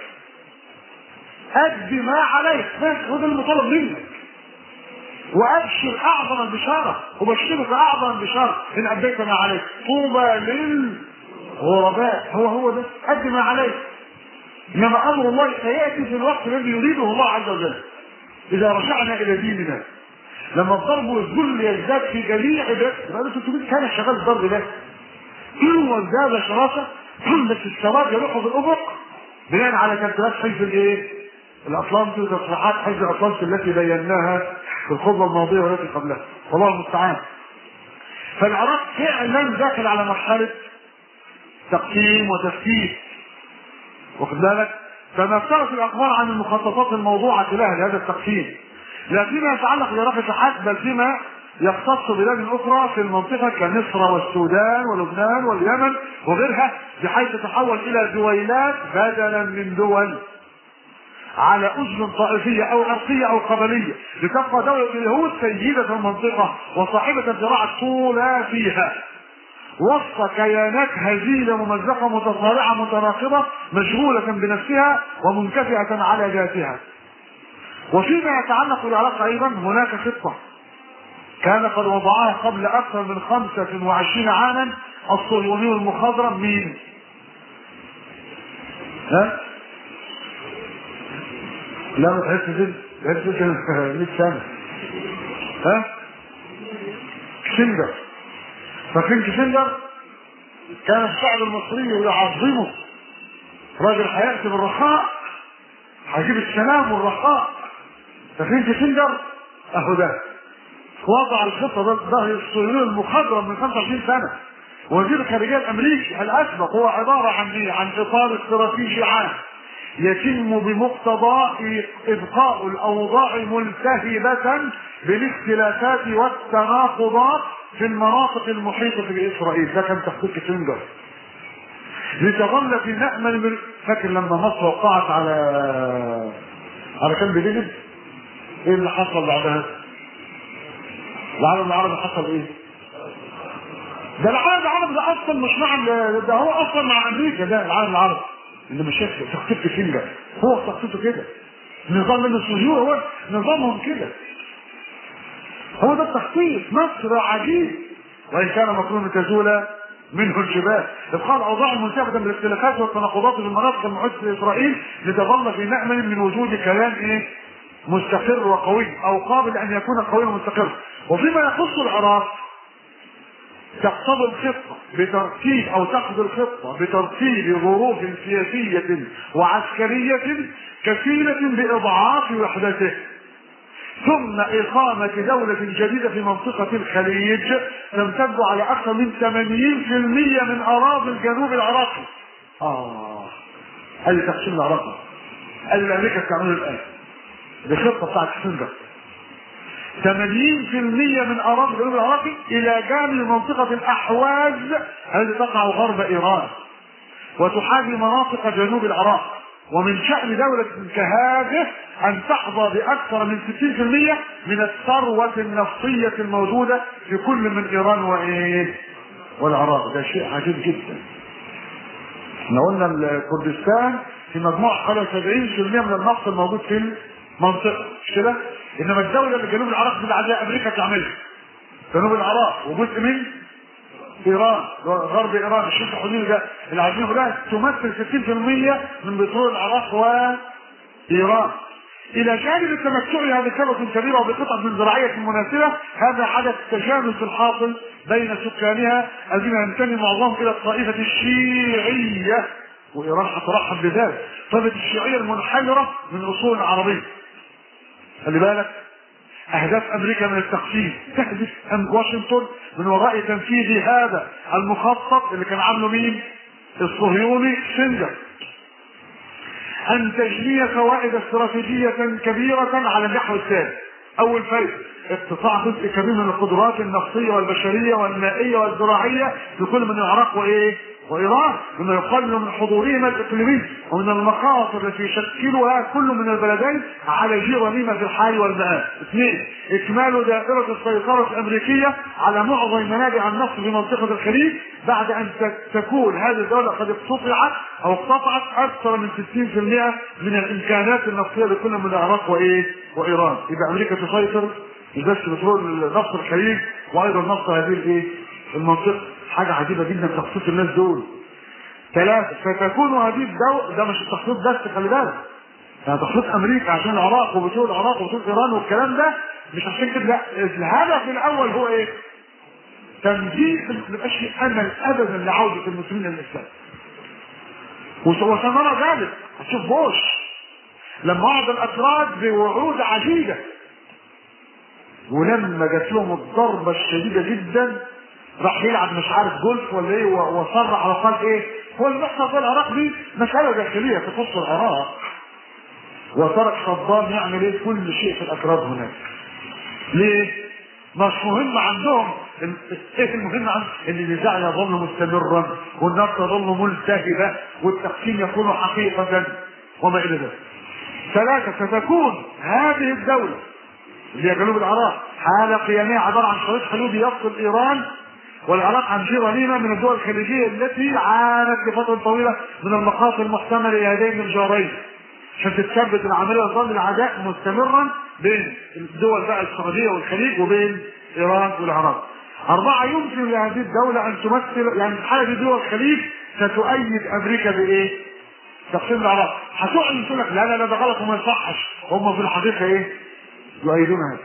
قد ما عليك بس هو ده المطالب منك وابشر اعظم البشاره وبشرك اعظم البشاره ان اديت ما عليك طوبى للغرباء هو هو ده قد ما عليك انما امر الله سياتي في الوقت الذي يريده الله عز وجل اذا رجعنا الى ديننا لما الضرب والذل يزداد في جميع ده بقى له 300 سنه شغال الضرب ده وازداد شراسه بس الشباب يروحوا في الافق بناء على ترتيبات حزب الايه؟ الاطلنطي وتصريحات حزب الاطلنطي التي بيناها في الخطبه الماضيه والتي قبلها والله المستعان فالعراق فعلا داخل على مرحله تقسيم وتفكيك واخد بالك تنكرت الاخبار عن المخططات الموضوعه لها لهذا التقسيم لا فيما يتعلق بعراق الحق بل فيما يختص بلاد اخرى في المنطقه كمصر والسودان ولبنان واليمن وغيرها بحيث تتحول الى دويلات بدلا من دول على أذن طائفية أو عرقية أو قبلية لتبقى دولة اليهود سيدة المنطقة وصاحبة الذراع طولى فيها وسط كيانات هزيلة ممزقة متصارعة متناقضة مشغولة بنفسها ومنكفئة على ذاتها وفيما يتعلق بالعلاقة أيضا هناك خطة كان قد وضعها قبل أكثر من 25 عاما الصهيوني المخضرم مين؟ ها؟ لا ما تحس كده تحس كده 100 سنة ها؟ كسندر فاكرين كسندر؟ كان الشعب المصري يعظمه راجل هيأتي بالرخاء هيجيب السلام والرخاء فاكرين كسندر؟ اهو ده وضع الخطه ده ده الصهيوني المخضرم من 25 سنه وزير الخارجيه الامريكي الاسبق هو عباره عن ايه؟ عن اطار استراتيجي عام يتم بمقتضى ابقاء الاوضاع ملتهبه بالاختلافات والتناقضات في المناطق المحيطه باسرائيل ده كان تخطيط كيسنجر لتظل في نأمل من فاكر لما مصر وقعت على على كامب ديفيد ايه اللي حصل بعدها؟ العالم العربي حصل ايه؟ ده العالم العربي ده اصلا مش مع ده هو اصلا مع امريكا ده العالم العربي اللي مش شايف تخطيط كيسنجر هو تخطيطه كده نظام السجون هو نظامهم كده هو ده التخطيط مصر عجيب وان كان مفروض تزول منه الجبال ابقاء الاوضاع المنتهبه بالاختلافات والتناقضات في المناطق المحيطه باسرائيل لتظل في نأمل من وجود كيان ايه مستقر وقوي او قابل ان يكون قويا ومستقر وفيما يخص العراق تقتضي الخطة بترتيب أو تقضي الخطة بترتيب ظروف سياسية وعسكرية كفيلة بإضعاف وحدته ثم إقامة دولة جديدة في منطقة الخليج تمتد على أكثر من 80% من أراضي الجنوب العراقي. آه ادي تقسيم العراق ادي اللي امريكا بتعمله الان دي خطه بتاعت كيسنجر 80% من اراضي الجنوب العراقي الى جانب منطقه الاحواز التي تقع غرب ايران وتحاذي مناطق جنوب العراق ومن شأن دولة كهذه أن تحظى بأكثر من 60% من الثروة النفطية الموجودة في كل من إيران وإيه؟ والعراق ده شيء عجيب جدا. احنا قلنا الكردستان في مجموع حوالي 70% من النفط الموجود في المنطقة مش كده؟ إنما الدولة اللي جنوب العراق دي اللي عايزاها أمريكا تعملها. جنوب العراق وجزء من ايران غرب ايران الشيخ الحديدي ده اللي عايزينه ده تمثل 60% من بترول العراق وايران الى جانب التمتع بثروه كبيره وبقطع من زراعيه مناسبه هذا حدث تجانس الحاصل بين سكانها الذين ينتمي معظمهم الى الطائفه الشيعيه وايران هترحب بذلك الطائفه الشيعيه المنحدره من اصول عربيه خلي بالك اهداف امريكا من التخفيف تهدف واشنطن من وراء تنفيذ هذا المخطط اللي كان عامله مين الصهيوني سنجر ان تجني فوائد استراتيجيه كبيره على النحو التالي اول فايده اقتطاع جزء كبير من القدرات النفطيه والبشريه والمائيه والزراعيه في كل من العراق وايه وايران بما يقلل من حضورهما الاقليمي ومن المخاطر التي يشكلها كل من البلدين على جيرانهما في الحال والمآب. اثنين اكمال دائره السيطره الامريكيه على معظم منابع النفط في منطقه الخليج بعد ان تكون هذه الدوله قد اقتطعت او اقتطعت اكثر من 60% من الامكانات النفطيه لكل من العراق وايه؟ وايران. يبقى امريكا تسيطر مش بس بترول نفط الخليج وايضا نفط هذه الايه؟ المنطقه. حاجة عجيبة جدا تخصيص الناس دول. ثلاثة فتكون هذه الدولة ده مش التخصيص بس خلي بالك. ده تخصيص أمريكا عشان العراق وبتوع العراق وبتوع إيران والكلام ده مش عشان كده لا الهدف الأول هو إيه؟ تنزيل ما يبقاش في أمل أبدا لعودة المسلمين للإسلام. وسنرى ذلك هتشوف بوش لما وعد الأتراك بوعود عجيبة ولما جات لهم الضربة الشديدة جدا راح يلعب مش عارف جولف ولا ايه وصرح وقال ايه هو اللي بيحصل في العراق دي مسألة داخلية تخص العراق وترك صدام يعمل ايه كل شيء في الأكراد هناك ليه؟ مش مهم عندهم ايه المهم عندهم ان النزاع يظل مستمرا والنار تظل ملتهبة والتقسيم يكون حقيقة وما الى ذلك ثلاثة ستكون هذه الدولة اللي هي جنوب العراق حال قيامها عبارة عن شريط حدودي يفصل ايران والعراق عن جيراننا من الدول الخليجيه التي عانت لفتره طويله من المخاطر المحتمله لهذين الجارين عشان تتثبت العمليه وتظل العداء مستمرا بين الدول بقى السعوديه والخليج وبين ايران والعراق. أربعة يمكن لهذه الدولة أن تمثل يعني الحالة دي دول الخليج ستؤيد أمريكا بإيه؟ تقسيم العراق. هتعلن تقول لك لا لا لا ده غلط وما يصحش. هم في الحقيقة إيه؟ يؤيدون هذا.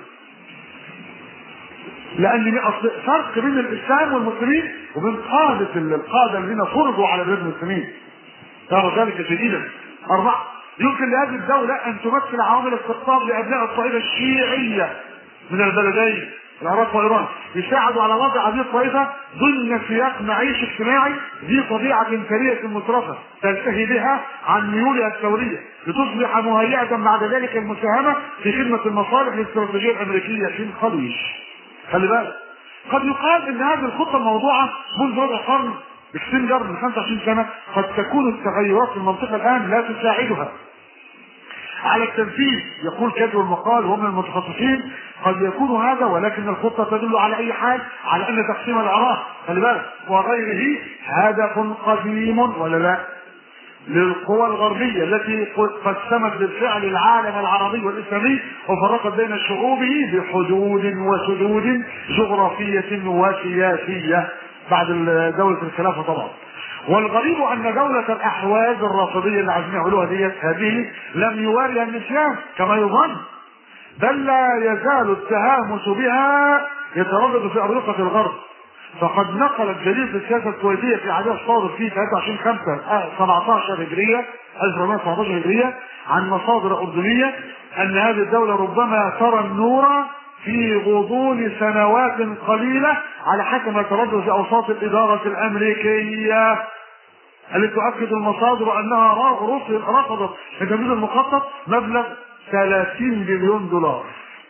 لان اصل فرق بين الاسلام والمسلمين وبين قاده القاده الذين فرضوا على بلاد المسلمين ترى ذلك جديدا اربعه يمكن لهذه الدوله ان تمثل عوامل استقطاب لابناء الطائفه الشيعيه من البلدين العراق وايران يساعدوا على وضع هذه الطائفه ضمن سياق معيشي اجتماعي ذي طبيعه ثريه مترفه تنتهي بها عن ميولها الثوريه لتصبح مهيئه بعد ذلك المساهمه في خدمه المصالح الاستراتيجيه الامريكيه في الخليج. خلي بالك قد يقال ان هذه الخطه الموضوعه منذ ربع قرن بكسنجر من 25 سنه قد تكون التغيرات في المنطقه الان لا تساعدها على التنفيذ يقول كاتب المقال وهم المتخصصين قد يكون هذا ولكن الخطه تدل على اي حال على ان تقسيم العراق خلي بالك وغيره هدف قديم ولا لا؟ للقوى الغربية التي قسمت بالفعل العالم العربي والإسلامي وفرقت بين شعوبه بحدود وسدود جغرافية وسياسية بعد دولة الخلافة طبعا والغريب أن دولة الأحواز الرافضية اللي عايزين يعملوها ديت هذه لم يواري النسيان كما يظن بل لا يزال التهامس بها يتردد في أرقة الغرب فقد نقلت جريدة السياسة الكويتية في عدد صادر فيه 23 5 17 هجرية 1419 هجرية عن مصادر أردنية أن هذه الدولة ربما ترى النور في غضون سنوات قليلة على حسب ما تردد في أوساط الإدارة الأمريكية التي تؤكد المصادر انها را- رفض- رفضت تجميد المخطط مبلغ 30 مليون دولار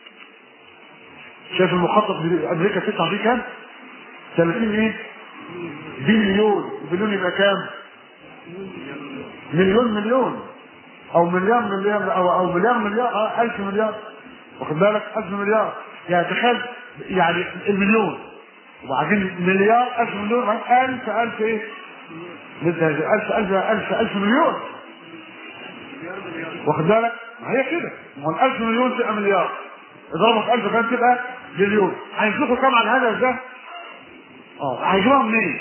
شايف المخطط في امريكا تدفع فيه كام؟ 30 ايه؟ بليون بليون يبقى كام؟ مليون مليون او مليار مليار او او مليار مليار اه 1000 مليار واخد بالك 1000 مليار يعني تخيل يعني المليون وبعدين مليار 1000 مليون وبعدين 1000 1000 ايه؟ مثل 1000 1000 1000 1000 مليون واخد بالك؟ ما هي كده ما هو ال 1000 مليون تبقى مليار اضربها في 1000 كام تبقى مليون هينفقوا كام على الهدف ده؟ اه هيجيبوها منين؟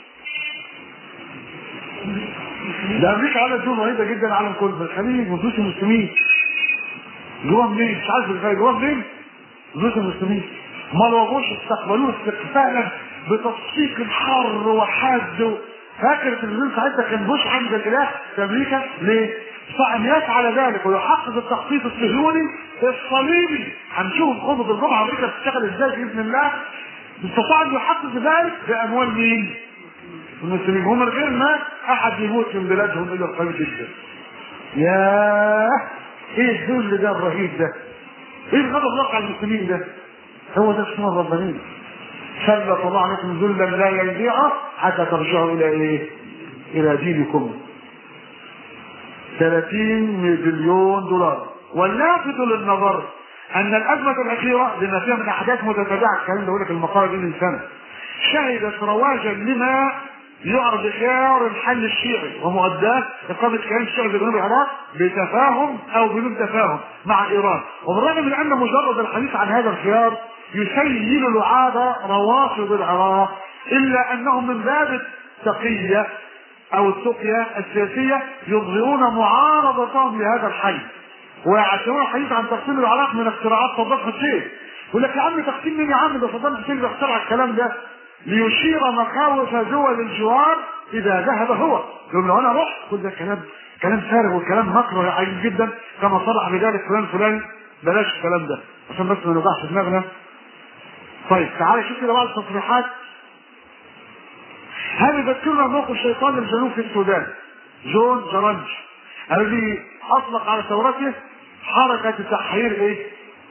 ده امريكا عملت دول رهيبه جدا على الكل في الخليج وفلوس المسلمين جوه منين؟ مش عارف الخليج جوه منين؟ فلوس المسلمين ما لوجوش استقبلوه استقبالا بتصفيق حر وحاد فاكر التلفزيون ساعتها كان بوش عند الاله في امريكا ليه؟ فان يفعل ذلك ويحقق التخطيط الصهيوني الصليبي هنشوف خطبه الجمعه امريكا بتشتغل ازاي باذن الله استطاع ان يحقق ذلك باموال مين؟ المسلمين هم من غير ما احد يموت من بلادهم الا القليل جدا. ياه ايه الذل ده الرهيب ده؟ ايه الغضب الله على المسلمين ده؟ هو ده اسمه الربانية. سلط الله عليكم ذلا لا ينزيع حتى ترجعوا الى ايه؟ الى دينكم. 30 مليون دولار واللافت للنظر ان الازمه الاخيره لما فيها من احداث متتابعه الكلام ده بقول لك المقاله دي من سنه شهدت رواجا لما يعرض خيار الحل الشيعي ومؤداه اقامه كيان الشيعي في جنوب العراق بتفاهم او بدون تفاهم مع ايران وبالرغم من ان مجرد الحديث عن هذا الخيار يسيل لعاب روافض العراق الا انهم من باب التقيه او التقيه السياسيه يظهرون معارضتهم لهذا الحل ويعتبرون الحديث عن تقسيم العراق من اختراعات صدام حسين يقول لك يا عم تقسيم مين يا عم ده صدام حسين اللي اخترع الكلام ده ليشير مخاوف دول الجوار اذا ذهب هو يقول لو انا رحت كل ده كلام كلام فارغ وكلام مكره عجيب جدا كما صرح بذلك فلان فلان بلاش الكلام ده عشان بس ما نوجعش دماغنا طيب تعالى شوف كده بعض التصريحات هل يذكرنا موقف شيطان الجنوب في السودان جون جرنج الذي اطلق على ثورته حركة تحرير ايه؟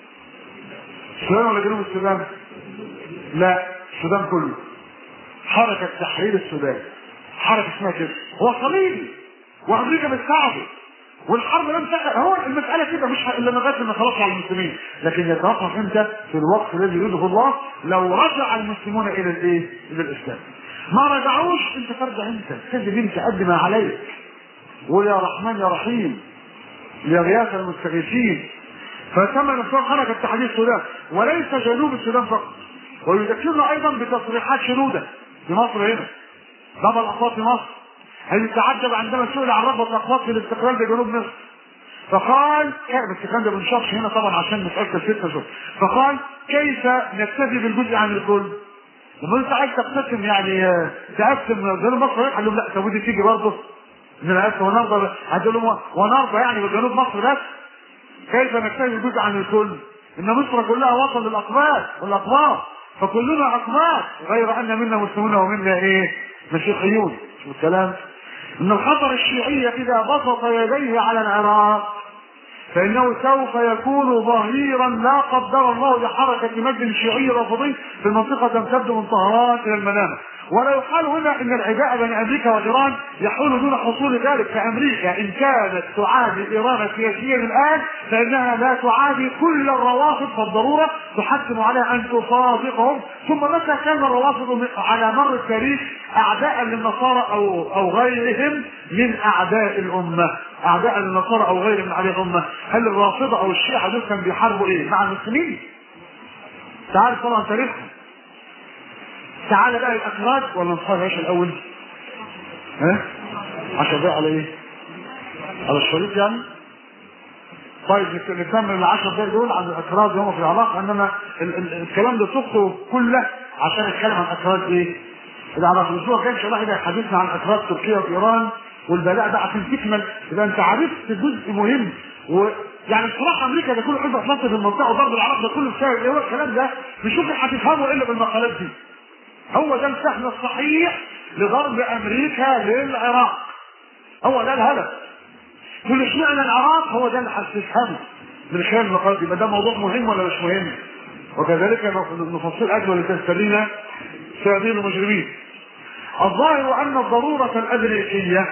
السودان ولا جنوب السودان؟ لا السودان كله حركة تحرير السودان حركة اسمها كده هو صليبي وامريكا بتساعده والحرب لم تقع هو المسألة كده مش الا لغاية ما خلاص على المسلمين لكن يتوقف امتى في الوقت الذي يريده الله لو رجع المسلمون الى الايه؟ الى الاسلام ما رجعوش انت ترجع انت كذب انت قد ما عليك قول يا رحمن يا رحيم يا غياث المستغيثين فتم نفسه حركة تحرير السودان وليس جنوب السودان فقط ويذكرنا ايضا بتصريحات شنودة في مصر هنا بابا الاقوات في مصر هل تعجب عندما سئل عن رغبة الاقوات في الاستقلال بجنوب مصر فقال بس الكلام ده بنشرحش هنا طبعا عشان مسألة الفتنة شوف فقال كيف نكتفي بالجزء عن الكل لما انت عايز تقسم يعني آه، تقسم جنوب مصر قال لهم لا طب ودي تيجي برضه من العكس ونرضى هتقول لهم ونرضى يعني بجنوب مصر بس كيف نكتفي بالجزء عن الكل ان مصر كلها وطن للاقباط والاقباط فكلنا اقباط غير ان منا مسلمون ومنا ايه مسيحيون شوف الكلام ان الخطر الشيعي اذا بسط يديه على العراق فانه سوف يكون ظهيرا لا قدر الله لحركه مجد شيعي رافضي في المنطقه تمتد من طهران الى المنامه ولا يقال هنا ان العداء بين امريكا وايران يحول دون حصول ذلك فامريكا ان كانت تعادي ايران سياسيا الان فانها لا تعادي كل الروافض فالضروره تحتم عليها ان تصادقهم ثم متى كان الروافض من- على مر التاريخ اعداء للنصارى او او غيرهم من اعداء الامه اعداء للنصارى او غيرهم من اعداء الامه هل الرافضه او الشيعه دول كانوا بيحاربوا ايه مع المسلمين تعرف طبعا تاريخهم تعالى بقى الاخراج ولا نصحى ايش الاول ها عشان بقى على ايه على الشريط يعني طيب نك- نكمل العشر دقايق دول عن الاكراد هم في العراق انما ال- ال- الكلام ده صفته كله عشان نتكلم عن اكراد ايه العراق الاسبوع كان شرح لي حديثنا عن اكراد تركيا وايران والبلاء ده عشان تكمل يبقى انت عرفت جزء مهم و يعني بصراحه امريكا ده كله حزب اطلنطي في المنطقه وضرب العراق ده كله بسبب ايه هو الكلام ده مش ممكن هتفهمه الا بالمقالات دي هو ده الفهم الصحيح لضرب امريكا للعراق هو ده الهدف كل اشمعنى العراق هو ده اللي هتفهمه من خلال المقالات يبقى ده موضوع مهم ولا مش مهم وكذلك نفصل اجمل لتستبين سبيل المجرمين الظاهر ان الضروره الامريكيه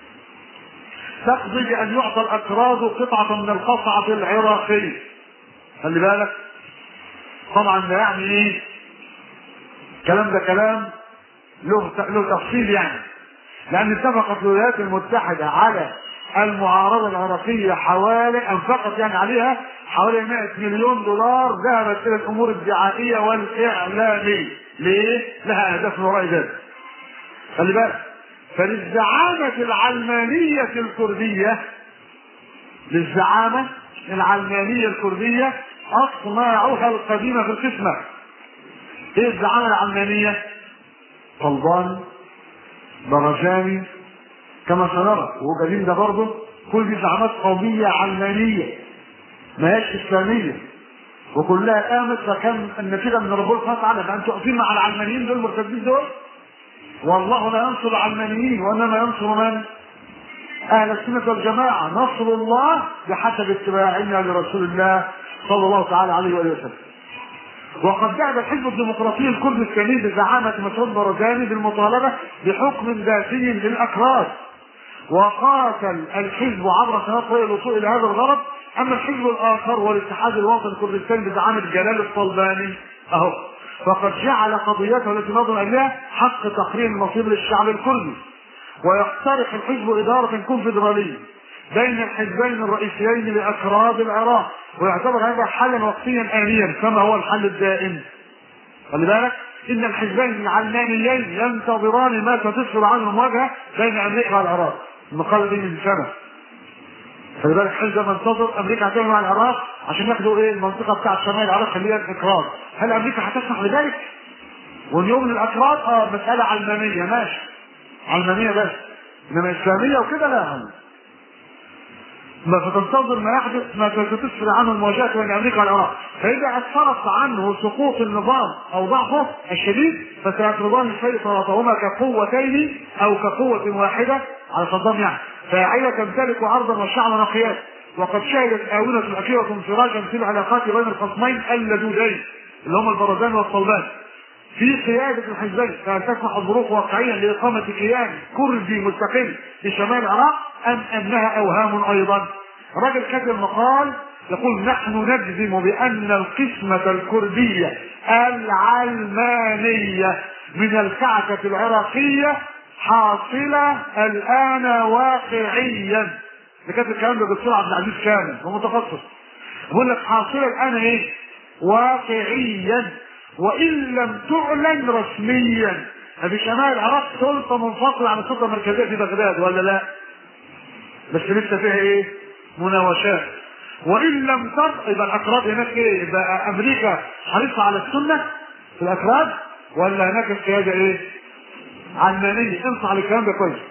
تقضي بان يعطى الاكراد قطعه من القصعه العراقيه خلي بالك طبعا ده يعني ايه الكلام ده كلام له له تفصيل يعني لان اتفقت الولايات المتحده على المعارضه العراقيه حوالي انفقت يعني عليها حوالي 100 مليون دولار ذهبت الى الامور الدعائيه والاعلاميه ليه؟ لها اهداف من وراء ذلك خلي بالك فللزعامة العلمانية الكردية للزعامة العلمانية الكردية أصناعها القديمة في القسمة إيه الزعامة العلمانية؟ طلبان برجاني كما سنرى وجليل ده برضه كل دي زعامات قومية علمانية ما هيش إسلامية وكلها قامت فكان النتيجة من ربنا سبحانه وتعالى أنتوا واقفين مع العلمانيين دول المرتدين دول والله لا ينصر العلمانيين وانما ينصر من؟ اهل السنه والجماعه نصر الله بحسب اتباعنا لرسول الله صلى الله تعالى عليه واله وسلم. وقد ذهب الحزب الديمقراطي الكردي السلمي بزعامه مسعود برزاني بالمطالبه بحكم ذاتي للاكراد. وقاتل الحزب عبر سنوات طويله الوصول الى هذا الغرض اما الحزب الاخر والاتحاد الوطني الكردستاني بزعامه جلال الصلباني اهو فقد جعل قضيته التي نظر اليها حق تقرير المصير للشعب الكردي ويقترح الحزب إدارة كونفدرالية بين الحزبين الرئيسيين لأكراد العراق ويعتبر هذا حلا وقتيا آنيا كما هو الحل الدائم خلي بالك إن الحزبين العلمانيين ينتظران ما ستسفر عنه المواجهة بين أمريكا والعراق المقالة دي من سنة خلي بالك حزب منتظر امريكا هتعمل مع العراق عشان ياخدوا ايه المنطقه بتاعت شمال العراق اللي هي الاكراد هل امريكا هتسمح بذلك؟ واليوم للاكراد اه مساله علمانيه ماشي علمانيه بس انما اسلاميه وكده لا ما فتنتظر ما يحدث ما تسفر عنه المواجهه بين امريكا والعراق فاذا اسفرت عنه سقوط النظام او ضعفه الشديد فسيفرضان سيطرتهما كقوتين او كقوه واحده على صدام يعني فاعلة تمتلك عرضا وشعرا نقيات وقد شهدت آونة الأخيرة انفراجا في العلاقات بين الخصمين اللدودين اللي هم البرزان والصلبان في قيادة الحزبين فهل تسمح الظروف واقعيا لإقامة كيان كردي مستقل في شمال العراق أم أنها أوهام أيضا؟ راجل كاتب مقال يقول نحن نجزم بأن القسمة الكردية العلمانية من الكعكة العراقية حاصلة الآن واقعيا ده كاتب الكلام ده الدكتور عبد العزيز كامل هو متخصص بيقول لك حاصلة الآن إيه؟ واقعيا وإن لم تعلن رسميا ففي شمال العراق سلطة منفصلة عن السلطة المركزية في بغداد ولا لا؟ بس لسه فيها إيه؟ مناوشات وإن لم تر يبقى الأكراد هناك إيه؟ يبقى أمريكا حريصة على السنة في الأكراد ولا هناك القيادة إيه؟ علمانية انصح على الكلام ده كويس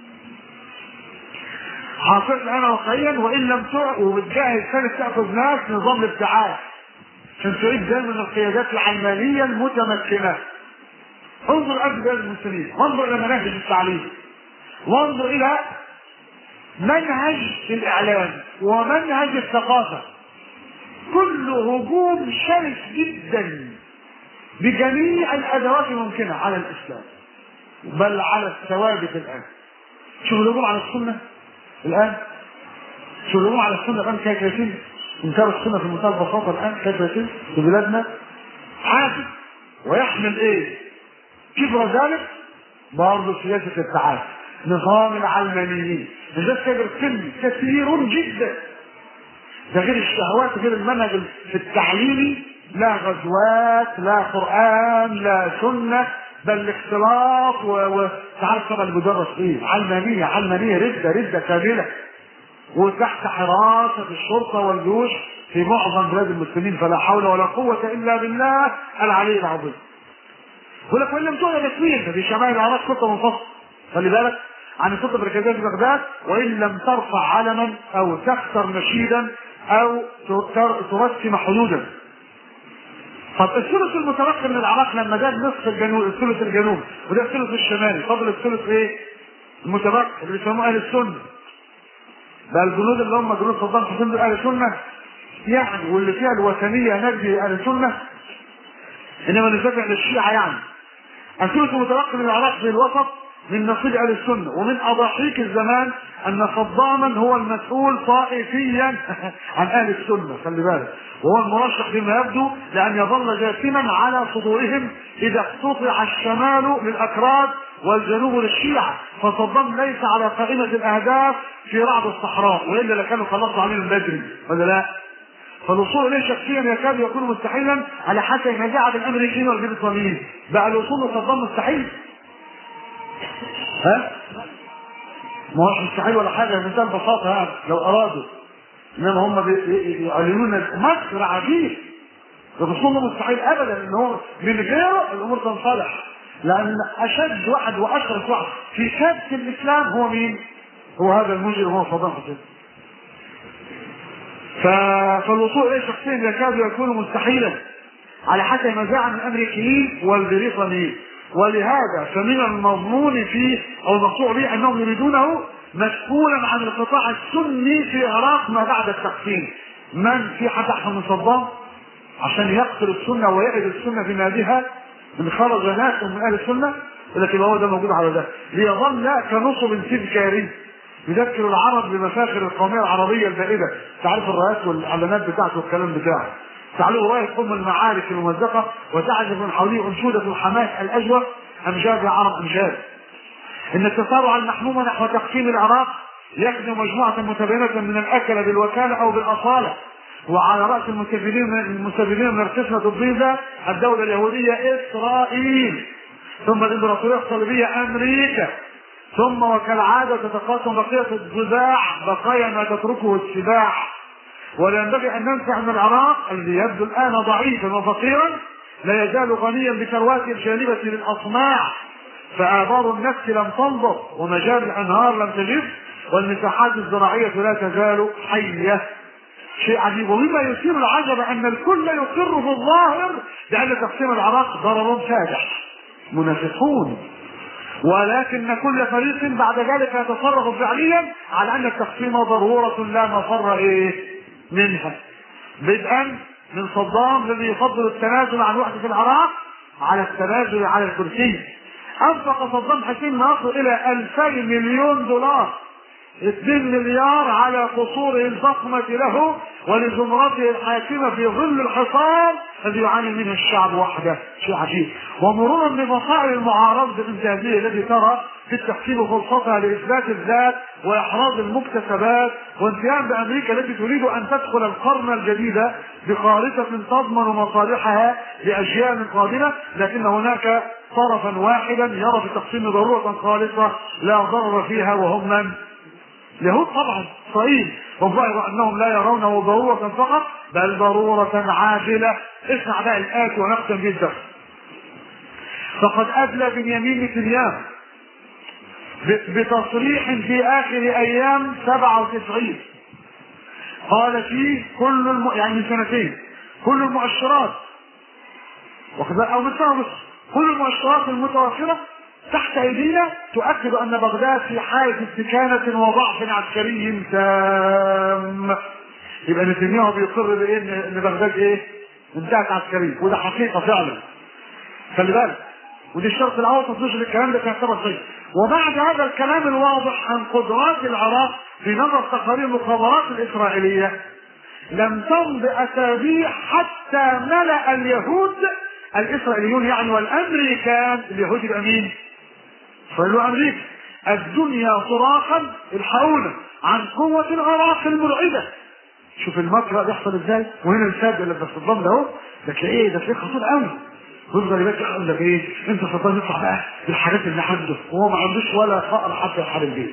حاصل انا واقعيا وان لم تعد وبتجهز ثالث تاخذ ناس نظام الابتعاث عشان تعيد دايما القيادات العلمانيه المتمكنه انظر الى بلاد المسلمين وانظر الى مناهج التعليم وانظر الى منهج الاعلام ومنهج الثقافه كل هجوم شرس جدا بجميع الادوات الممكنه على الاسلام بل على الثوابت الان شوف الهجوم على السنه الان شوف الهجوم على السنه الان كيف يتم انكار السنه في منتهى البساطه الان كيف يتم في بلادنا عادي ويحمل ايه كبر ذلك برضه سياسه التعافي نظام العلمانيين بالذات كبر السن كثير جدا ده غير الشهوات غير المنهج في التعليمي لا غزوات لا قران لا سنه بل الاختلاط وتعرف طبعا اللي بيدرس ايه علمانيه علمانيه رده رده كامله وتحت حراسه الشرطه والجيوش في معظم بلاد المسلمين فلا حول ولا قوه الا بالله العلي العظيم. يقول لك وان لم تعلن رسميا في شمال العراق سلطه منفصله خلي بالك عن السلطه المركزيه في بغداد وان لم ترفع علما او تكسر نشيدا او ترسم حدودا طب الثلث المتبقي من العراق لما ده النصف الجنوب الثلث الجنوب وده الثلث الشمالي فضل الثلث ايه؟ المتبقي اللي بيسموه اهل السنه بقى الجنود اللي هم جنود صدام حسين دول اهل سنه يعني واللي فيها الوثنيه هناك دي اهل سنه انما نتابع للشيعه يعني الثلث المتبقي من العراق في الوسط من نصيب اهل السنه ومن اضاحيك الزمان ان صداما هو المسؤول طائفيا عن اهل السنه خلي بالك وهو المرشح فيما يبدو لان يظل جاثما على صدورهم اذا اقتطع الشمال للاكراد والجنوب للشيعه فصدام ليس على قائمه الاهداف في رعد الصحراء والا لكانوا خلصوا عليه من بدري ولا لا؟ فالوصول اليه شخصيا يكاد يكون مستحيلا على حسب ما جعل الامريكيين والبريطانيين بقى الوصول لصدام مستحيل ها؟ ما هوش مستحيل ولا حاجه بمنتهى البساطه يعني لو ارادوا انما هم بي- بي- يعلنون مصر عجيب الوصول له مستحيل ابدا ان هو من غيره الامور تنصلح لان اشد واحد واشرف واحد في كبت الاسلام هو مين؟ هو هذا المجرم هو صدام حسين ف- فالوصول اليه شخصيا يكاد يكون مستحيلا على حسب ما زعم الامريكيين والبريطانيين ولهذا فمن المضمون فيه او المقطوع به انهم يريدونه مسؤولا عن القطاع السني في العراق ما بعد التقسيم من في حد احسن من صدام عشان يقتل السنه ويعد السنه في ناديها من خرج ناس من اهل السنه لكن هو ده موجود على ده ليظل كنصب تذكاري يذكر العرب بمفاخر القوميه العربيه البائده تعرف الرايات والاعلانات بتاعته والكلام بتاعه تعالوا رايه ام المعارك الممزقه وتعزف من حوله انشوده الحماس الاجوف امجاد يا عرب امجاد ان التسارع المحموم نحو تقسيم العراق يخدم مجموعه متباينه من الاكل بالوكاله او بالاصاله وعلى راس المستفيدين المستفيدين من القسمه الضيزه الدوله اليهوديه اسرائيل ثم الامبراطوريه الصليبيه امريكا ثم وكالعاده تتقاسم بقيه الضباع بقايا ما تتركه السباع ولا ينبغي ان ننسى ان العراق الذي يبدو الان ضعيفا وفقيرا لا يزال غنيا بثرواته الجانبه للاصناع فآبار النفس لم تنضب ومجال الأنهار لم تجف والمساحات الزراعية لا تزال حية شيء عجيب ومما يثير العجب أن الكل يقر في الظاهر بأن تقسيم العراق ضرر فادح منافقون ولكن كل فريق بعد ذلك يتصرف فعليا على أن التقسيم ضرورة لا مفر إيه منها بدءا من صدام الذي يفضل التنازل عن وحدة العراق على التنازل على الكرسي انفق صدام حسين ما يصل الى 2000 مليون دولار 2 مليار على قصوره الفخمة له ولزمرته الحاكمة في ظل الحصار الذي يعاني منه الشعب وحده شيء عجيب ومرورا بمصائر المعارضة الانتهازية التي ترى في التحكيم فرصتها لإثبات الذات وإحراز المكتسبات وانتهاء بأمريكا التي تريد أن تدخل القرن الجديد بخارطة تضمن مصالحها لأجيال قادمة لكن هناك طرفا واحدا يرى في التقسيم ضرورة خالصة لا ضرر فيها وهم من؟ اليهود طبعا صحيح والظاهر انهم لا يرونه ضروره فقط بل ضروره عاجله اسمع بقى الات ونختم به الدرس فقد ادلى بنيامين نتنياهو بتصريح في اخر ايام 97 قال فيه كل الم... يعني من سنتين كل المؤشرات واخد بالك؟ او مثلها بس كل المؤشرات المتوفره تحت ايدينا تؤكد ان بغداد في حاله استكانه وضعف عسكري تام يبقى نتنياهو بيقر بايه ان إن بغداد ايه؟ انتهت عسكريا وده حقيقه فعلا خلي بالك ودي الشرط الاول تصديق الكلام ده كان سبب صحيح وبعد هذا الكلام الواضح عن قدرات العراق في نظر تقارير المخابرات الاسرائيليه لم تمض اسابيع حتى ملا اليهود الاسرائيليون يعني والامريكان اليهود يبقى مين؟ اسرائيل وامريكا الدنيا صراخا الحقونا عن قوة العراق المرعبة شوف المكر بيحصل ازاي وهنا الفاد اللي في صدام ده اهو ده تلاقيه ايه ده تلاقيه خطير قوي ويفضل يبكي يقول لك ايه انت صدام يطلع بقى بالحاجات اللي عنده وهو ما عندوش ولا فقر حتى يحارب بيه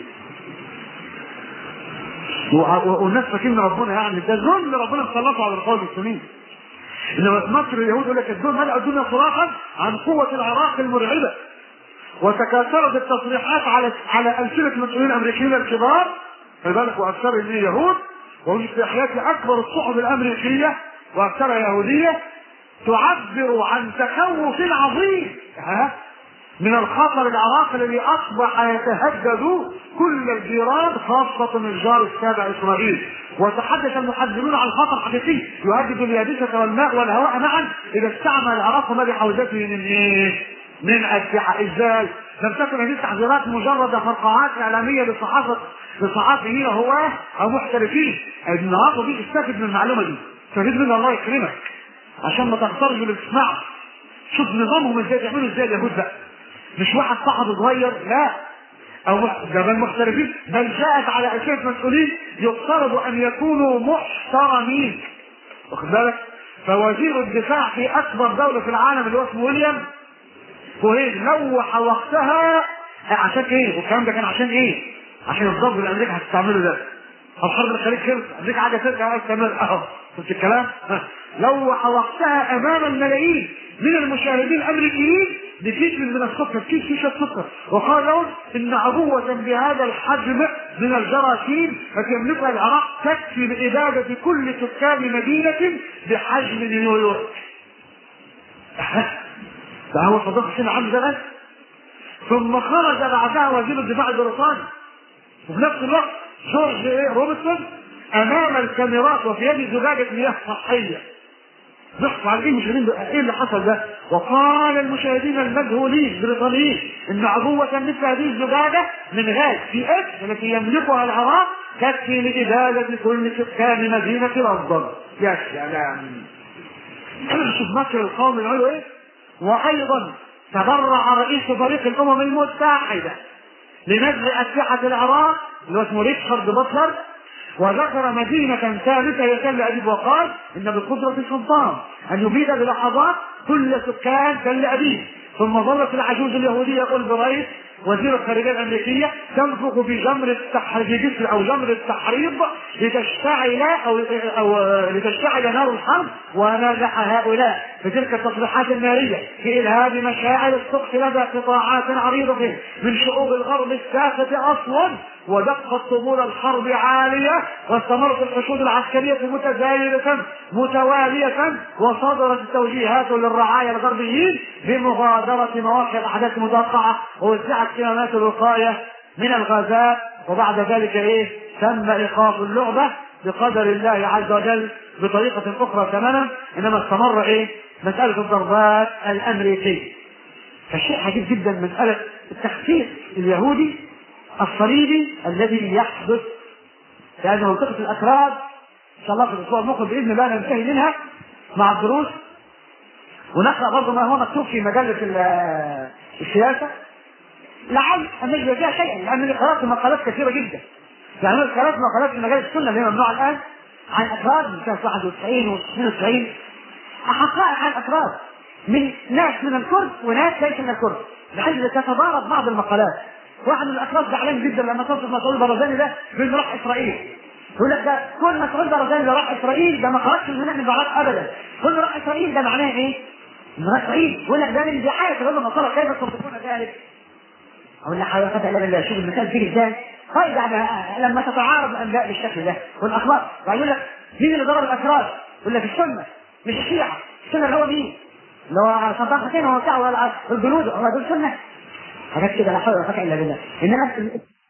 وع- و- والناس فاكرين ربنا يعني ده ظلم ربنا مسلطه على القوم المسلمين انما مصر اليهود يقول لك الدنيا ملأ الدنيا صراخا عن قوة العراق المرعبة وتكاثرت التصريحات على على ألسنة المسؤولين الأمريكيين الكبار خلي بالك وأكثرهم يهود ووجد في حياتي أكبر الصحف الأمريكية وأكثرها يهودية تعبر عن تخوف عظيم ها من الخطر العراقي الذي اصبح يتهدد كل الجيران خاصة الجار السابع اسرائيل وتحدث المحذرون عن خطر حقيقي يهدد اليابسة والماء والهواء معا اذا استعمل العراق ما بحوزته من ايه؟ من اسلحة ازاي؟ لم تكن هذه التحذيرات مجرد فرقعات اعلامية لصحافة لصحافيين هو او محترفين النهارده دي استفد من المعلومة دي استفيد منها الله يكرمك عشان ما تخسرش اللي بتسمعه شوف نظامهم ازاي بيعملوا ازاي اليهود بقى مش واحد صاحب صغير لا او ده بل محترفين بل جاءت على اشياء مسؤولين يفترض ان يكونوا محترمين واخد بالك فوزير الدفاع في اكبر دوله في العالم اللي هو اسمه ويليام كوهين لوح وقتها عشان ايه والكلام ده كان عشان ايه عشان الضرب اللي امريكا هتستعمله ده الحرب الخليج خلص امريكا عايزه ترجع عايزه تستمر اهو شفت الكلام لوح وقتها امام الملايين من المشاهدين الامريكيين بكيس من السكر كيس شيشه سكر وقال لهم ان عبوه بهذا الحجم من الجراثيم فتملكها العراق تكفي لاباده كل سكان مدينه بحجم نيويورك فهو صديق السنة عنه ده بس ثم خرج بعدها وزير الدفاع البريطاني وفي نفس الوقت جورج إيه روبرتسون امام الكاميرات وفي يده زجاجه مياه صحيه بيحصل على ايه المشاهدين ايه اللي حصل ده وقال المشاهدين المذهولين البريطانيين ان عبوة مثل هذه الزجاجة من غاز في اكس التي يملكها العراق تكفي لإبادة كل سكان مدينة لندن يا سلام شوف مصر القوم يقولوا ايه وايضا تبرع رئيس فريق الامم المتحدة لنزع اسلحة العراق اللي هو اسمه ريتشارد بطلر وذكر مدينة ثالثة هي تل أبيب وقال إن بقدرة السلطان أن يبيد بلحظات كل سكان تل أبيب ثم ظلت العجوز اليهودية أولبرايت وزير الخارجية الأمريكية تنفخ في جمر التحريض أو جمر التحريض لتشتعل أو أو لتشتعل نار الحرب ونجح هؤلاء في تلك التصريحات النارية في إلهاب مشاعر السخط لدى قطاعات عريضة من شعوب الغرب السافة أصلا ودقت طبول الحرب عالية واستمرت الحشود العسكرية متزايدة متوالية وصدرت التوجيهات للرعايا الغربيين بمغادرة مواقع الأحداث المتوقعة ووزعت كمامات الوقاية من الغازات وبعد ذلك إيه تم إيقاف اللعبة بقدر الله عز وجل بطريقة أخرى تماما إنما استمر إيه مسألة الضربات الأمريكية فالشيء عجيب جدا مسألة التخفيف اليهودي الصليبي الذي يحدث في هذه منطقة الأكراد إن شاء الله في الأسبوع المقبل بإذن الله ننتهي منها مع الدروس ونقرأ برضه ما هو مكتوب في مجلة السياسة لعل أن نجد فيها شيئا لأن قرأت مقالات كثيرة جدا يعني أنا قرأت مقالات في مجال السنة اللي هي ممنوعة الآن عن أكراد من سنة 91 و 92 حقائق عن أكراد من ناس من الكرد وناس ليس من الكرد بحيث تتضارب بعض المقالات واحد من الاشخاص زعلان جدا لما توصف مسعود البرزاني ده بانه راح اسرائيل يقول لك ده كل مسعود البرزاني ده راح اسرائيل ده ما خرجش من هناك من العراق ابدا كل راح اسرائيل ده معناه ايه؟ انه راح اسرائيل يقول لك ده من دعايه الرجل النصارى كيف تصفون ذلك؟ اقول لك حول قطع الا بالله شوف المثال فيه ازاي؟ طيب يعني لما تتعارض الانباء بالشكل ده والاخبار يقول لك مين اللي ضرب الاكراد؟ يقول لك السنه مش الشيعه السنه اللي هو مين؟ اللي هو صدام حسين هو بتاع الجنود هو دول سنه حاجات كده لا حول ولا قوه الا بالله انما